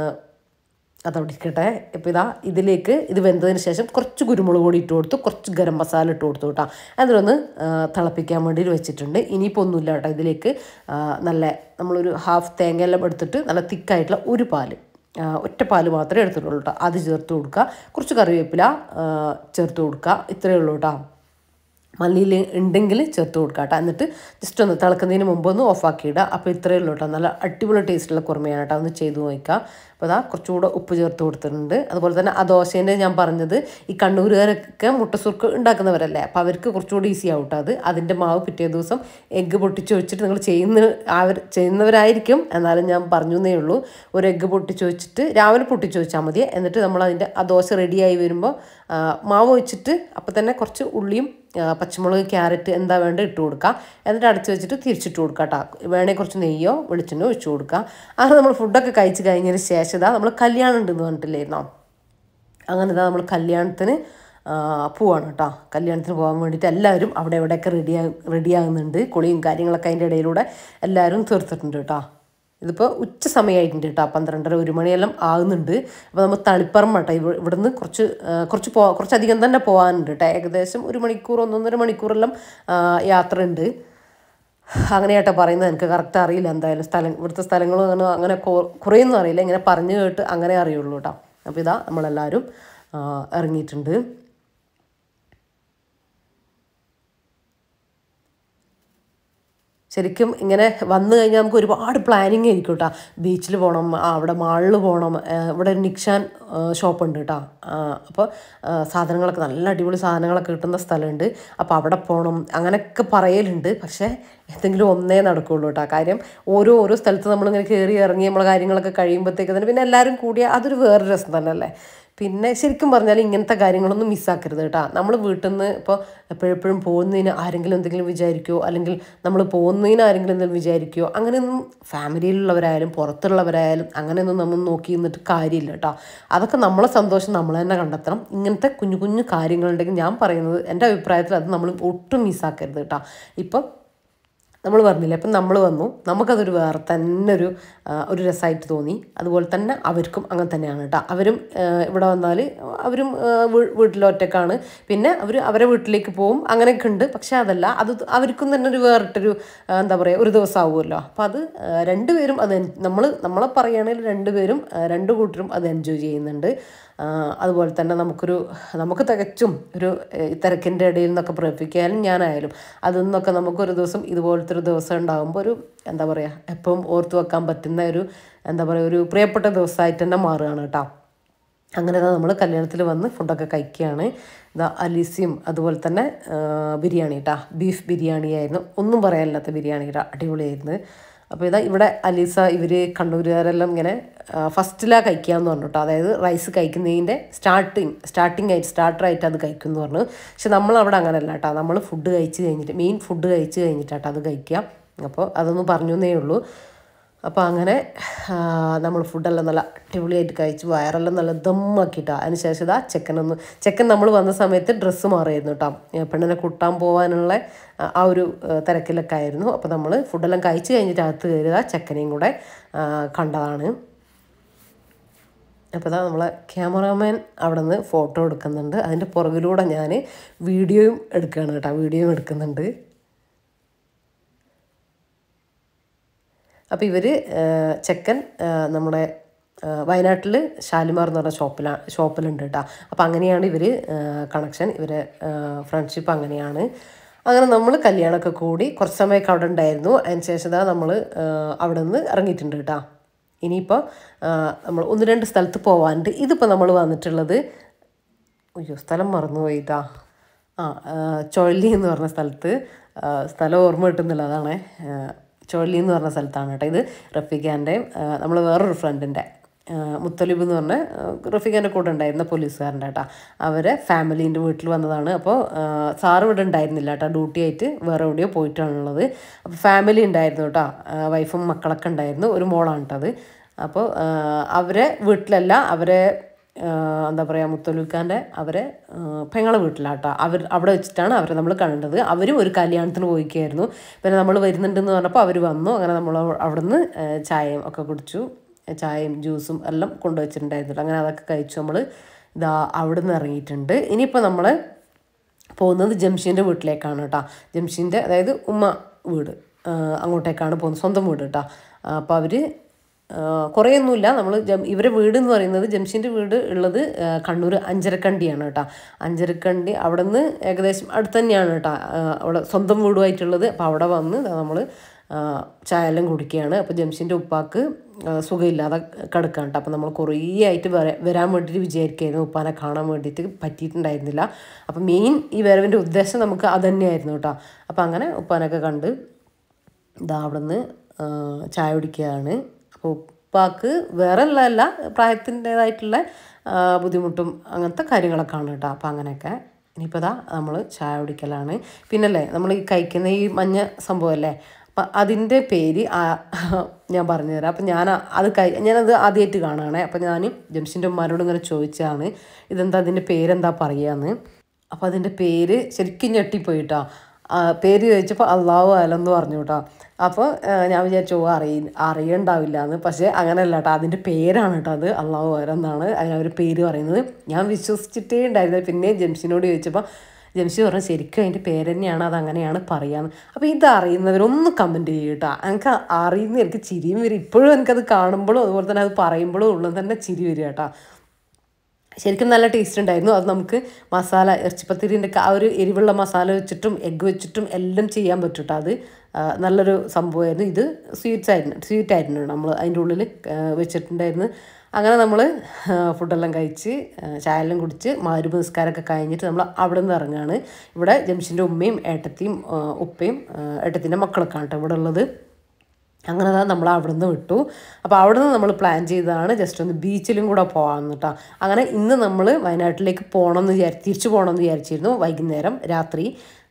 അതവിടെ ഇരിക്കട്ടെ ഇപ്പോൾ ഇതാ ഇതിലേക്ക് ഇത് വെന്തതിന് ശേഷം കുറച്ച് കുരുമുളക് പൊടി ഇട്ട് കൊടുത്തു കുറച്ച് ഗരം മസാല ഇട്ട് കൊടുത്തു കേട്ടോ അതിലൊന്ന് തിളപ്പിക്കാൻ വേണ്ടി വെച്ചിട്ടുണ്ട് ഇനിയിപ്പോൾ ഒന്നുമില്ല കേട്ടോ ഇതിലേക്ക് നല്ല നമ്മളൊരു ഹാഫ് തേങ്ങയെല്ലാം എടുത്തിട്ട് നല്ല തിക്കായിട്ടുള്ള ഒരു പാല് ഒറ്റ പാല് മാത്രമേ എടുത്തിട്ടുള്ളൂ കേട്ടോ അത് ചേർത്ത് കൊടുക്കുക കുറച്ച് കറിവേപ്പില ചേർത്ത് കൊടുക്കുക ഇത്രയേ ഉള്ളൂ കേട്ടോ മല്ലിയിൽ ഉണ്ടെങ്കിൽ ചേർത്ത് കൊടുക്കുക കേട്ടോ എന്നിട്ട് ജസ്റ്റ് ഒന്ന് തിളക്കുന്നതിന് മുമ്പ് ഒന്ന് ഓഫാക്കി ഇടുക അപ്പോൾ ഇത്രയേ ഉള്ളൂ കേട്ടോ നല്ല അടിപൊളി ടേസ്റ്റുള്ള കുറുമയാണ് കേട്ടോ ഒന്ന് ചെയ്ത് നോക്കുക അപ്പോൾ അതാ കുറച്ചുകൂടെ ഉപ്പ് ചേർത്ത് കൊടുത്തിട്ടുണ്ട് അതുപോലെ തന്നെ ആ ദോശേൻ്റെ ഞാൻ പറഞ്ഞത് ഈ കണ്ണൂരുകാരൊക്കെ മുട്ടസുർക്ക് ഉണ്ടാക്കുന്നവരല്ലേ അപ്പോൾ അവർക്ക് കുറച്ചുകൂടി ഈസി ആവും കേട്ടോ അത് അതിൻ്റെ മാവ് പിറ്റേ ദിവസം എഗ്ഗ് പൊട്ടിച്ച് വെച്ചിട്ട് നിങ്ങൾ ചെയ്യുന്ന അവർ ചെയ്യുന്നവരായിരിക്കും എന്നാലും ഞാൻ പറഞ്ഞു എന്നേ ഉള്ളൂ ഒരു എഗ്ഗ് പൊട്ടിച്ച് വെച്ചിട്ട് രാവിലെ പൊട്ടിച്ച് വെച്ചാൽ മതി എന്നിട്ട് നമ്മൾ അതിൻ്റെ ആ ദോശ റെഡിയായി വരുമ്പോൾ മാവ് വെച്ചിട്ട് അപ്പോൾ തന്നെ കുറച്ച് ഉള്ളിയും പച്ചമുളക് ക്യാരറ്റ് എന്താ വേണ്ട ഇട്ട് കൊടുക്കുക എന്നിട്ട് അടച്ച് വെച്ചിട്ട് തിരിച്ചിട്ട് കൊടുക്കുക കേട്ടോ വേണമെങ്കിൽ കുറച്ച് നെയ്യോ വെളിച്ചെണ്ണോ ഒഴിച്ച് കൊടുക്കുക അങ്ങനെ നമ്മൾ ഫുഡൊക്കെ കഴിച്ച് കഴിഞ്ഞതിന് ശേഷം ഇതാ നമ്മൾ കല്യാണം ഉണ്ടെന്ന് പറഞ്ഞിട്ടില്ലായിരുന്നോ അങ്ങനെ ഇതാ നമ്മൾ കല്യാണത്തിന് പോവാണ് കേട്ടോ കല്യാണത്തിന് പോകാൻ വേണ്ടിയിട്ട് എല്ലാവരും അവിടെ എവിടെയൊക്കെ റെഡിയാ റെഡിയാകുന്നുണ്ട് കുളിയും കാര്യങ്ങളൊക്കെ അതിൻ്റെ ഇടയിലൂടെ എല്ലാവരും തീർത്തിട്ടുണ്ട് കേട്ടോ ഇതിപ്പോൾ ഉച്ച സമയമായിട്ടുണ്ട് കേട്ടോ പന്ത്രണ്ടര ഒരു മണിയെല്ലാം ആകുന്നുണ്ട് അപ്പോൾ നമ്മൾ തളിപ്പറം കേട്ടോ ഇവ ഇവിടുന്ന് കുറച്ച് കുറച്ച് പോ കുറച്ചധികം തന്നെ പോകാനുണ്ട് കേട്ടോ ഏകദേശം ഒരു മണിക്കൂർ ഒന്നൊന്നര മണിക്കൂറെല്ലാം യാത്ര ഉണ്ട് അങ്ങനെയാട്ടോ പറയുന്നത് എനിക്ക് കറക്റ്റ് അറിയില്ല എന്തായാലും സ്ഥലം ഇവിടുത്തെ സ്ഥലങ്ങളും അങ്ങനെ അങ്ങനെ കുറേയൊന്നും അറിയില്ല ഇങ്ങനെ പറഞ്ഞു കേട്ട് അങ്ങനെ അറിയുള്ളൂ കേട്ടോ അപ്പോൾ ഇതാ നമ്മളെല്ലാവരും ഇറങ്ങിയിട്ടുണ്ട് ശരിക്കും ഇങ്ങനെ വന്നു കഴിഞ്ഞാൽ നമുക്ക് ഒരുപാട് പ്ലാനിങ് ആയിരിക്കും കേട്ടോ ബീച്ചിൽ പോകണം അവിടെ മാളിൽ പോകണം ഇവിടെ ഒരു നിക്ഷാൻ ഷോപ്പ് ഉണ്ട് കേട്ടോ അപ്പോൾ സാധനങ്ങളൊക്കെ നല്ല അടിപൊളി സാധനങ്ങളൊക്കെ കിട്ടുന്ന സ്ഥലമുണ്ട് അപ്പോൾ അവിടെ പോകണം അങ്ങനെയൊക്കെ പറയലുണ്ട് പക്ഷേ എന്തെങ്കിലും ഒന്നേ നടക്കുകയുള്ളൂ കേട്ടോ കാര്യം ഓരോ ഓരോ സ്ഥലത്ത് നമ്മളിങ്ങനെ കയറി ഇറങ്ങി നമ്മളെ കാര്യങ്ങളൊക്കെ കഴിയുമ്പോഴത്തേക്ക് തന്നെ പിന്നെ എല്ലാവരും കൂടിയ അതൊരു വേറെ രസം തന്നെ അല്ലേ പിന്നെ ശരിക്കും പറഞ്ഞാൽ ഇങ്ങനത്തെ കാര്യങ്ങളൊന്നും മിസ്സാക്കരുത് കേട്ടോ നമ്മൾ വീട്ടിൽ നിന്ന് ഇപ്പോൾ എപ്പോഴെപ്പോഴും പോകുന്നതിന് ആരെങ്കിലും എന്തെങ്കിലും വിചാരിക്കുമോ അല്ലെങ്കിൽ നമ്മൾ പോകുന്നതിന് ആരെങ്കിലും എന്തെങ്കിലും വിചാരിക്കുമോ അങ്ങനെയൊന്നും ഫാമിലിയിലുള്ളവരായാലും പുറത്തുള്ളവരായാലും അങ്ങനെയൊന്നും നമ്മൾ നോക്കി നിന്നിട്ട് കാര്യമില്ല കേട്ടോ അതൊക്കെ നമ്മളെ സന്തോഷം നമ്മൾ തന്നെ കണ്ടെത്തണം ഇങ്ങനത്തെ കുഞ്ഞു കുഞ്ഞു കാര്യങ്ങളുണ്ടെങ്കിൽ ഞാൻ പറയുന്നത് എൻ്റെ അഭിപ്രായത്തിൽ അത് നമ്മൾ ഒട്ടും മിസ്സാക്കരുത് കേട്ടോ ഇപ്പം നമ്മൾ പറഞ്ഞില്ലേ അപ്പം നമ്മൾ വന്നു നമുക്കതൊരു വേറെ തന്നെ ഒരു ആ, ഒരു രസമായിട്ട് തോന്നി അതുപോലെ തന്നെ അവർക്കും അങ്ങനെ തന്നെയാണ് കേട്ടോ അവരും ആ, ഇവിടെ വന്നാൽ അവരും ആ, വീ- വീട്ടിലൊറ്റക്കാണ് പിന്നെ അവർ അവരെ വീട്ടിലേക്ക് പോകും അങ്ങനെയൊക്കെ ഉണ്ട് പക്ഷെ അതല്ല അത് അവർക്കും തന്നെ ഒരു വേറിട്ടൊരു ആ, എന്താ പറയുക ഒരു ദിവസം ആവുമല്ലോ അപ്പം അത് ആ, രണ്ടുപേരും അത് നമ്മൾ നമ്മളെ പറയുകയാണെങ്കിൽ രണ്ടുപേരും ആ, രണ്ട് കൂട്ടരും അത് എൻജോയ് ചെയ്യുന്നുണ്ട് ആ, അതുപോലെ തന്നെ നമുക്കൊരു നമുക്ക് തികച്ചും ഒരു ഏഹ്, തിരക്കിൻ്റെ ഇടയിൽ നിന്നൊക്കെ പ്രവർത്തിക്കാനും ഞാനായാലും അതിൽ നിന്നൊക്കെ നമുക്കൊരു ദിവസം ഇതുപോലത്തെ ഒരു ദിവസം ഉണ്ടാകുമ്പോൾ ഒരു എന്താ പറയുക എപ്പം ഓർത്ത് വെക്കാൻ പറ്റുന്ന ഒരു എന്താ പറയുക ഒരു പ്രിയപ്പെട്ട ദിവസമായിട്ട് തന്നെ മാറുകയാണ് കേട്ടോ അങ്ങനെ നമ്മൾ കല്യാണത്തിൽ വന്ന് ഫുഡൊക്കെ കഴിക്കുകയാണ് ഇതാ അലീസിയും അതുപോലെ തന്നെ ആ, ബിരിയാണി കേട്ടോ ബീഫ് ബിരിയാണി ആയിരുന്നു ഒന്നും പറയാനില്ലാത്ത ബിരിയാണി കേട്ടോ അടിപൊളിയായിരുന്നു അപ്പോൾ ഇതാ ഇവിടെ അലീസ ഇവർ കണ്ണൂരുകാരെല്ലാം ഇങ്ങനെ ഫസ്റ്റിലാണ് കഴിക്കാമെന്ന് പറഞ്ഞു കേട്ടോ അതായത് റൈസ് കഴിക്കുന്നതിൻ്റെ സ്റ്റാർട്ടിങ് സ്റ്റാർട്ടിങ് ആയിട്ട് സ്റ്റാർട്ടറായിട്ട് അത് കഴിക്കും എന്ന് പറഞ്ഞു പക്ഷെ നമ്മളവിടെ അങ്ങനെയല്ല കേട്ടോ നമ്മൾ ഫുഡ് കഴിച്ച് കഴിഞ്ഞിട്ട് മെയിൻ ഫുഡ് കഴിച്ച് കഴിഞ്ഞിട്ടാട്ടോ അത് കഴിക്കാം അപ്പോൾ അതൊന്ന് പറഞ്ഞു എന്നേ ഉള്ളൂ അപ്പോൾ അങ്ങനെ നമ്മൾ ഫുഡെല്ലാം നല്ല അടിപൊളിയായിട്ട് കഴിച്ച് വയറെല്ലാം നല്ല ദമ്മാക്കിയിട്ടാണ് അതിന് ശേഷം ഇതാ ചെക്കനൊന്ന് ചെക്കൻ നമ്മൾ വന്ന സമയത്ത് ഡ്രസ്സ് മാറിയായിരുന്നു കേട്ടോ ഏ, പെണ്ണിനെ കുട്ടാൻ പോകാനുള്ള ആ, ആ ഒരു ആ, തിരക്കിലൊക്കെ ആയിരുന്നു അപ്പോൾ നമ്മൾ ഫുഡെല്ലാം കഴിച്ച് കഴിഞ്ഞിട്ട് അകത്ത് കയറുക ചെക്കനെയും കൂടെ ആ, കണ്ടതാണ് അപ്പോൾ ഇതാ നമ്മളെ ക്യാമറാമാൻ അവിടെ നിന്ന് ഫോട്ടോ എടുക്കുന്നുണ്ട് അതിൻ്റെ പുറകിലൂടെ ഞാൻ വീഡിയോയും എടുക്കുകയാണ് കേട്ടോ വീഡിയോയും എടുക്കുന്നുണ്ട് അപ്പോൾ ഇവർ ചെക്കൻ ആ, നമ്മുടെ വയനാട്ടിൽ ഷാലിമാർ എന്ന് പറഞ്ഞ ഷോപ്പിലാണ് ഷോപ്പിലുണ്ട് കേട്ടോ അപ്പോൾ അങ്ങനെയാണ് ഇവർ കണക്ഷൻ ഇവരെ ഫ്രണ്ട്ഷിപ്പ് അങ്ങനെയാണ് അങ്ങനെ നമ്മൾ കല്യാണമൊക്കെ കൂടി കുറച്ച് സമയമൊക്കെ അവിടെ ഉണ്ടായിരുന്നു അതിന് ശേഷം നമ്മൾ അവിടെ നിന്ന് ഇറങ്ങിയിട്ടുണ്ട് കേട്ടോ ഇനിയിപ്പോൾ നമ്മൾ ഒന്ന് രണ്ട് സ്ഥലത്ത് പോകാനുണ്ട് ഇതിപ്പോൾ നമ്മൾ വന്നിട്ടുള്ളത് അയ്യോ സ്ഥലം മറന്നുപോയിട്ടാ ആ ആ, ചൊല്ലി എന്ന് പറഞ്ഞ സ്ഥലത്ത് ആ, സ്ഥലം ഓർമ്മ കിട്ടുന്നില്ല അതാണ് ചൊല്ലി എന്ന് പറഞ്ഞ സ്ഥലത്താണ് കേട്ടോ ഇത് റഫീഖാൻ്റെ നമ്മൾ വേറൊരു ഫ്രണ്ടിൻ്റെ മുത്തലിബ് എന്ന് പറഞ്ഞ ആ, റഫീഖാൻ്റെ കൂടെ ഉണ്ടായിരുന്ന പോലീസുകാരൻ്റെ കേട്ടോ അവരെ ഫാമിലീൻ്റെ വീട്ടിൽ വന്നതാണ് അപ്പോൾ സാറ് ഇവിടെ ഉണ്ടായിരുന്നില്ല കേട്ടോ ഡ്യൂട്ടി ആയിട്ട് വേറെ എവിടെയോ പോയിട്ടാണുള്ളത് അപ്പോൾ ഫാമിലി ഉണ്ടായിരുന്നു കേട്ടോ ആ, വൈഫും മക്കളൊക്കെ ഉണ്ടായിരുന്നു ഒരു മോളാണ് കേട്ടോ അത് അപ്പോൾ ആ, അവരെ വീട്ടിലല്ല അവരെ ആ, എന്താ പറയുക മുത്തലൂക്കാൻ്റെ അവരെ ആ, പെങ്ങളെ വീട്ടിലാട്ടോ അവർ അവിടെ വെച്ചിട്ടാണ് അവരെ നമ്മൾ കണ്ടത് അവരും ഒരു കല്യാണത്തിന് പോയിക്കായിരുന്നു പിന്നെ നമ്മൾ വരുന്നുണ്ടെന്ന് പറഞ്ഞപ്പോൾ അവർ വന്നു അങ്ങനെ നമ്മൾ അവിടെ നിന്ന് ചായയും ഒക്കെ കുടിച്ചു ചായയും ജ്യൂസും എല്ലാം കൊണ്ടുവച്ചിട്ടുണ്ടായിരുന്നു അങ്ങനെ അതൊക്കെ കഴിച്ചു നമ്മൾ ഇതാ അവിടെ നിന്ന് ഇറങ്ങിയിട്ടുണ്ട് ഇനിയിപ്പോൾ നമ്മൾ പോകുന്നത് ജംഷീൻ്റെ വീട്ടിലേക്കാണ് കേട്ടോ ജംഷീൻ്റെ അതായത് ഉമ്മ വീട് ആ, അങ്ങോട്ടേക്കാണ് പോകുന്നത് സ്വന്തം വീട് കേട്ടോ അപ്പോൾ അവർ കുറേയൊന്നുമില്ല നമ്മൾ ജം ഇവരെ വീട് എന്ന് പറയുന്നത് ജംഷീൻ്റെ വീട് ഉള്ളത് ആ, കണ്ണൂർ അഞ്ചരക്കണ്ടിയാണ് കേട്ടോ അഞ്ചരക്കണ്ടി അവിടെ നിന്ന് ഏകദേശം അടുത്ത് തന്നെയാണ് കേട്ടോ ആ, അവിടെ സ്വന്തം വീടുമായിട്ടുള്ളത് അപ്പോൾ അവിടെ വന്ന് നമ്മൾ ചായ എല്ലാം കുടിക്കുകയാണ് അപ്പോൾ ജംഷീൻ്റെ ഉപ്പാക്ക് ആ, സുഖമില്ലാതെ കിടക്കുകയാണ് കേട്ടോ അപ്പോൾ നമ്മൾ കുറേ ആയിട്ട് വര- വരാൻ വേണ്ടിയിട്ട് വിചാരിക്കുകയായിരുന്നു ഉപ്പാനെ കാണാൻ വേണ്ടിയിട്ട് പറ്റിയിട്ടുണ്ടായിരുന്നില്ല അപ്പോൾ മെയിൻ ഈ വരവിൻ്റെ ഉദ്ദേശം നമുക്ക് അത് തന്നെയായിരുന്നു കേട്ടോ അപ്പോൾ അങ്ങനെ ഉപ്പാനൊക്കെ കണ്ട് ഇതാ അവിടെ നിന്ന് ചായ കുടിക്കുകയാണ് അപ്പോൾ ഉപ്പാക്ക് വേറെ ഉള്ളതല്ല പ്രായത്തിൻ്റേതായിട്ടുള്ള ബുദ്ധിമുട്ടും അങ്ങനത്തെ കാര്യങ്ങളൊക്കെ ആണ് കേട്ടോ അപ്പോൾ അങ്ങനെയൊക്കെ ഇനിയിപ്പോൾ ഇതാ നമ്മൾ ചായ കുടിക്കലാണ് പിന്നല്ലേ നമ്മൾ ഈ കഴിക്കുന്ന ഈ മഞ്ഞ സംഭവമല്ലേ അപ്പം അതിൻ്റെ പേര് ആ- ഞാൻ പറഞ്ഞുതരാം അപ്പം ഞാൻ ആ- അത് കഴി ഞാനത് ആദ്യമായിട്ട് കാണുകയാണേ അപ്പം ഞാൻ ജംഷിൻ്റെ ഉമ്മാരോട് ഇങ്ങനെ ചോദിച്ചതാണ് ഇതെന്താ അതിൻ്റെ പേരെന്താ പറയുകയെന്ന് അപ്പോൾ അതിൻ്റെ പേര് ശരിക്കും ഞെട്ടിപ്പോയിട്ടോ ആ, പേര് ചോദിച്ചപ്പോൾ അള്ളാഹു അലെന്ന് പറഞ്ഞു കേട്ടോ അപ്പോൾ ഞാൻ വിചാരിച്ചു ഓ അറിയ അറിയണ്ടാവില്ല എന്ന് പക്ഷേ അങ്ങനെയല്ല കേട്ടോ അതിൻ്റെ പേരാണ് കേട്ടോ അത് അള്ളാഹു അലെന്നാണ് അതിനവർ പേര് പറയുന്നത് ഞാൻ വിശ്വസിച്ചിട്ടേ ഉണ്ടായിരുന്നത് പിന്നെ ജംഷിനോട് ചോദിച്ചപ്പോൾ ജംഷി പറഞ്ഞു ശരിക്കും അതിൻ്റെ പേര് തന്നെയാണ് അത് അങ്ങനെയാണ് പറയാന്ന് അപ്പോൾ ഇത് അറിയുന്നവരൊന്ന് കമൻറ്റ് ചെയ്യും കേട്ടോ എനിക്ക് അറിയുന്ന എനിക്ക് ചിരിയും വരും ഇപ്പോഴും എനിക്കത് കാണുമ്പോഴും അതുപോലെ തന്നെ അത് പറയുമ്പോഴും ഉള്ളത് തന്നെ ചിരി വരിക കേട്ടോ ശരിക്കും നല്ല ടേസ്റ്റ് ഉണ്ടായിരുന്നു അത് നമുക്ക് മസാല ഇറച്ചിപ്പത്തിരിൻ്റെ ആ ഒരു എരിവുള്ള മസാല വെച്ചിട്ടും എഗ്ഗ് വെച്ചിട്ടും എല്ലാം ചെയ്യാൻ പറ്റും കേട്ടോ അത് ആ, നല്ലൊരു സംഭവമായിരുന്നു ഇത് സ്വീറ്റ്സ് ആയിരുന്നു സ്വീറ്റ് ആയിരുന്നു നമ്മൾ അതിൻ്റെ ഉള്ളിൽ വെച്ചിട്ടുണ്ടായിരുന്നു അങ്ങനെ നമ്മൾ ഫുഡെല്ലാം കഴിച്ച് ആ, ചായയെല്ലാം കുടിച്ച് മാരുപ നിസ്കാരമൊക്കെ കഴിഞ്ഞിട്ട് നമ്മൾ അവിടെ നിന്ന് ഇറങ്ങുകയാണ് ഇവിടെ ജംഷിൻ്റെ ഉമ്മയും ഏട്ടത്തിയും ആ, ഉപ്പയും ആ, ഏട്ടത്തിൻ്റെ മക്കളൊക്കെ ആണ് കേട്ടോ ഇവിടെ ഉള്ളത് അങ്ങനെ தான் നമ്മൾ അവിടെ നിന്ന് വിട്ടു അപ്പോൾ അവിടെ നിന്ന് നമ്മൾ പ്ലാൻ ചെയ്തതാണ് ജസ്റ്റ് ഒന്ന് ബീച്ചിലും കൂടെ പോകാമെന്ന് കേട്ടോ അങ്ങനെ ഇന്ന് നമ്മൾ വയനാട്ടിലേക്ക് പോകണം എന്ന് വിചാരിച്ചു തിരിച്ചു പോകണം എന്ന് വിചാരിച്ചിരുന്നു വൈകുന്നേരം രാത്രി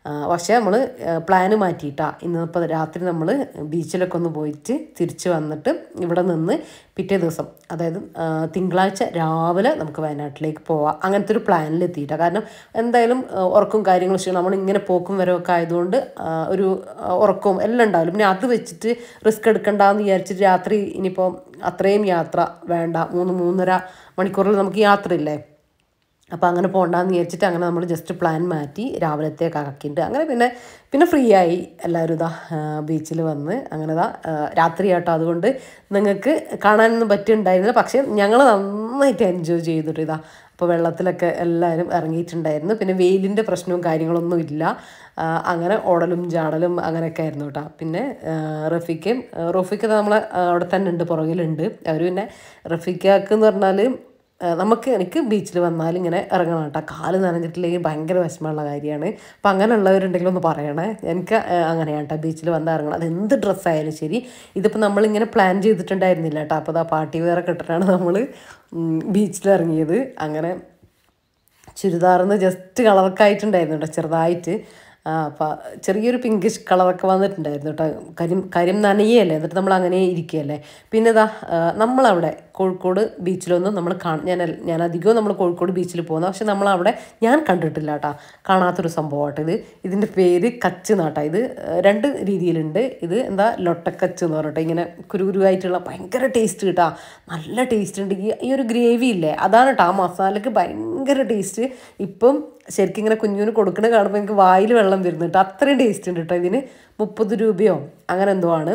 ആ, പക്ഷേ നമ്മൾ പ്ലാന് മാറ്റിയിട്ടാ ഇന്നിപ്പോൾ രാത്രി നമ്മൾ ബീച്ചിലൊക്കെ ഒന്ന് പോയിട്ട് തിരിച്ച് വന്നിട്ട് ഇവിടെ നിന്ന് പിറ്റേ ദിവസം അതായത് ആ, തിങ്കളാഴ്ച രാവിലെ നമുക്ക് വയനാട്ടിലേക്ക് പോവാം അങ്ങനത്തെ ഒരു പ്ലാനിൽ എത്തിയിട്ടാണ് കാരണം എന്തായാലും ആ, ഉറക്കവും കാര്യങ്ങളും ക്ഷീണം നമ്മൾ ഇങ്ങനെ പോക്കും വരവൊക്കെ ആയതുകൊണ്ട് ആ, ഒരു ആ, ഉറക്കവും എല്ലാം ഉണ്ടാവില്ല പിന്നെ അത് വെച്ചിട്ട് റിസ്ക് എടുക്കണ്ടെന്ന് വിചാരിച്ചിട്ട് രാത്രി ഇനിയിപ്പോൾ അത്രയും യാത്ര വേണ്ട മൂന്ന് മൂന്നര മണിക്കൂറിൽ നമുക്ക് യാത്രയില്ലേ അപ്പോൾ അങ്ങനെ പോകണ്ടെന്ന് വിചാരിച്ചിട്ട് അങ്ങനെ നമ്മൾ ജസ്റ്റ് പ്ലാൻ മാറ്റി രാവിലത്തേക്ക് ആക്കിയിട്ട് അങ്ങനെ പിന്നെ പിന്നെ ഫ്രീ ആയി എല്ലാവരും ഇതാ ബീച്ചിൽ വന്ന് അങ്ങനെ ഇതാ ആ, രാത്രി ആട്ടോ അതുകൊണ്ട് നിങ്ങൾക്ക് കാണാനൊന്നും പറ്റിയിട്ടുണ്ടായിരുന്നില്ല പക്ഷേ ഞങ്ങൾ നന്നായിട്ട് എൻജോയ് ചെയ്തിട്ട് ഇതാ അപ്പോൾ വെള്ളത്തിലൊക്കെ എല്ലാവരും ഇറങ്ങിയിട്ടുണ്ടായിരുന്നു പിന്നെ വെയിലിൻ്റെ പ്രശ്നവും കാര്യങ്ങളൊന്നും ഇല്ല ആ, അങ്ങനെ ഓടലും ചാടലും അങ്ങനെയൊക്കെ ആയിരുന്നു കേട്ടോ പിന്നെ ആ, റഫീഖയും ആ, റഫീഖ് നമ്മളെ ആ, അവിടെ തന്നെ ഉണ്ട് പുറകിലുണ്ട് അവർ പിന്നെ റഫീഖക്ക് എന്ന് പറഞ്ഞാൽ ആ, നമുക്ക് എനിക്ക് ബീച്ചിൽ വന്നാൽ ഇങ്ങനെ ഇറങ്ങണം കേട്ടോ കാല് നനഞ്ഞിട്ടില്ലെങ്കിൽ ഭയങ്കര വിഷമമുള്ള കാര്യമാണ് അപ്പം അങ്ങനെയുള്ളവരുണ്ടെങ്കിൽ ഒന്ന് പറയണേ എനിക്ക് ആ, അങ്ങനെയാണ് കേട്ടോ ബീച്ചിൽ വന്ന് ഇറങ്ങണം അത് എന്ത് ഡ്രസ്സായാലും ശരി ഇതിപ്പോൾ നമ്മളിങ്ങനെ പ്ലാൻ ചെയ്തിട്ടുണ്ടായിരുന്നില്ല കേട്ടോ അപ്പോൾ ആ പാർട്ടി വെയർ ഒക്കെ ഇട്ടിട്ടാണ് നമ്മൾ ബീച്ചിൽ ഇറങ്ങിയത് അങ്ങനെ ചുരിദാറിന്ന് ജസ്റ്റ് കളറൊക്കെ ആയിട്ടുണ്ടായിരുന്നു കേട്ടോ ചെറുതായിട്ട് ആ അപ്പം ചെറിയൊരു പിങ്കിഷ് കളറൊക്കെ വന്നിട്ടുണ്ടായിരുന്നു കേട്ടോ കരിം കരിം നനയല്ലേ എന്നിട്ട് നമ്മൾ അങ്ങനെ ഇരിക്കുകയല്ലേ പിന്നെ ഇതാ ആ, നമ്മളവിടെ കോഴിക്കോട് ബീച്ചിലൊന്നും നമ്മൾ കാ ഞാൻ എൽ- ഞാൻ അധികവും നമ്മൾ കോഴിക്കോട് ബീച്ചിൽ പോകുന്നത് പക്ഷെ നമ്മളവിടെ ഞാൻ കണ്ടിട്ടില്ല കേട്ടോ കാണാത്തൊരു സംഭവമാട്ടോ ഇത് ഇതിൻ്റെ പേര് കച്ച് നാട്ടാ ഇത് ആ, രണ്ട് രീതിയിലുണ്ട് ഇത് എന്താ ലൊട്ടക്കച്ച് എന്ന് പറഞ്ഞിട്ട് ഇങ്ങനെ കുരുകുരുവായിട്ടുള്ള ഭയങ്കര ടേസ്റ്റ് കിട്ടാ നല്ല ടേസ്റ്റ് ഉണ്ട് ഈ ഈ ഒരു ഗ്രേവി ഇല്ലേ അതാണ് കേട്ടോ ആ മസാലക്ക് ഭയങ്കര ടേസ്റ്റ് ഇപ്പം ശരിക്കും ഇങ്ങനെ കുഞ്ഞുവിന് കൊടുക്കണ കാണുമ്പോൾ എനിക്ക് വായിൽ വെള്ളം വരുന്നുണ്ട് അത്രയും ടേസ്റ്റ് ഉണ്ട് കേട്ടോ ഇതിന് മുപ്പത് രൂപയോ അങ്ങനെ എന്തോ ആണ്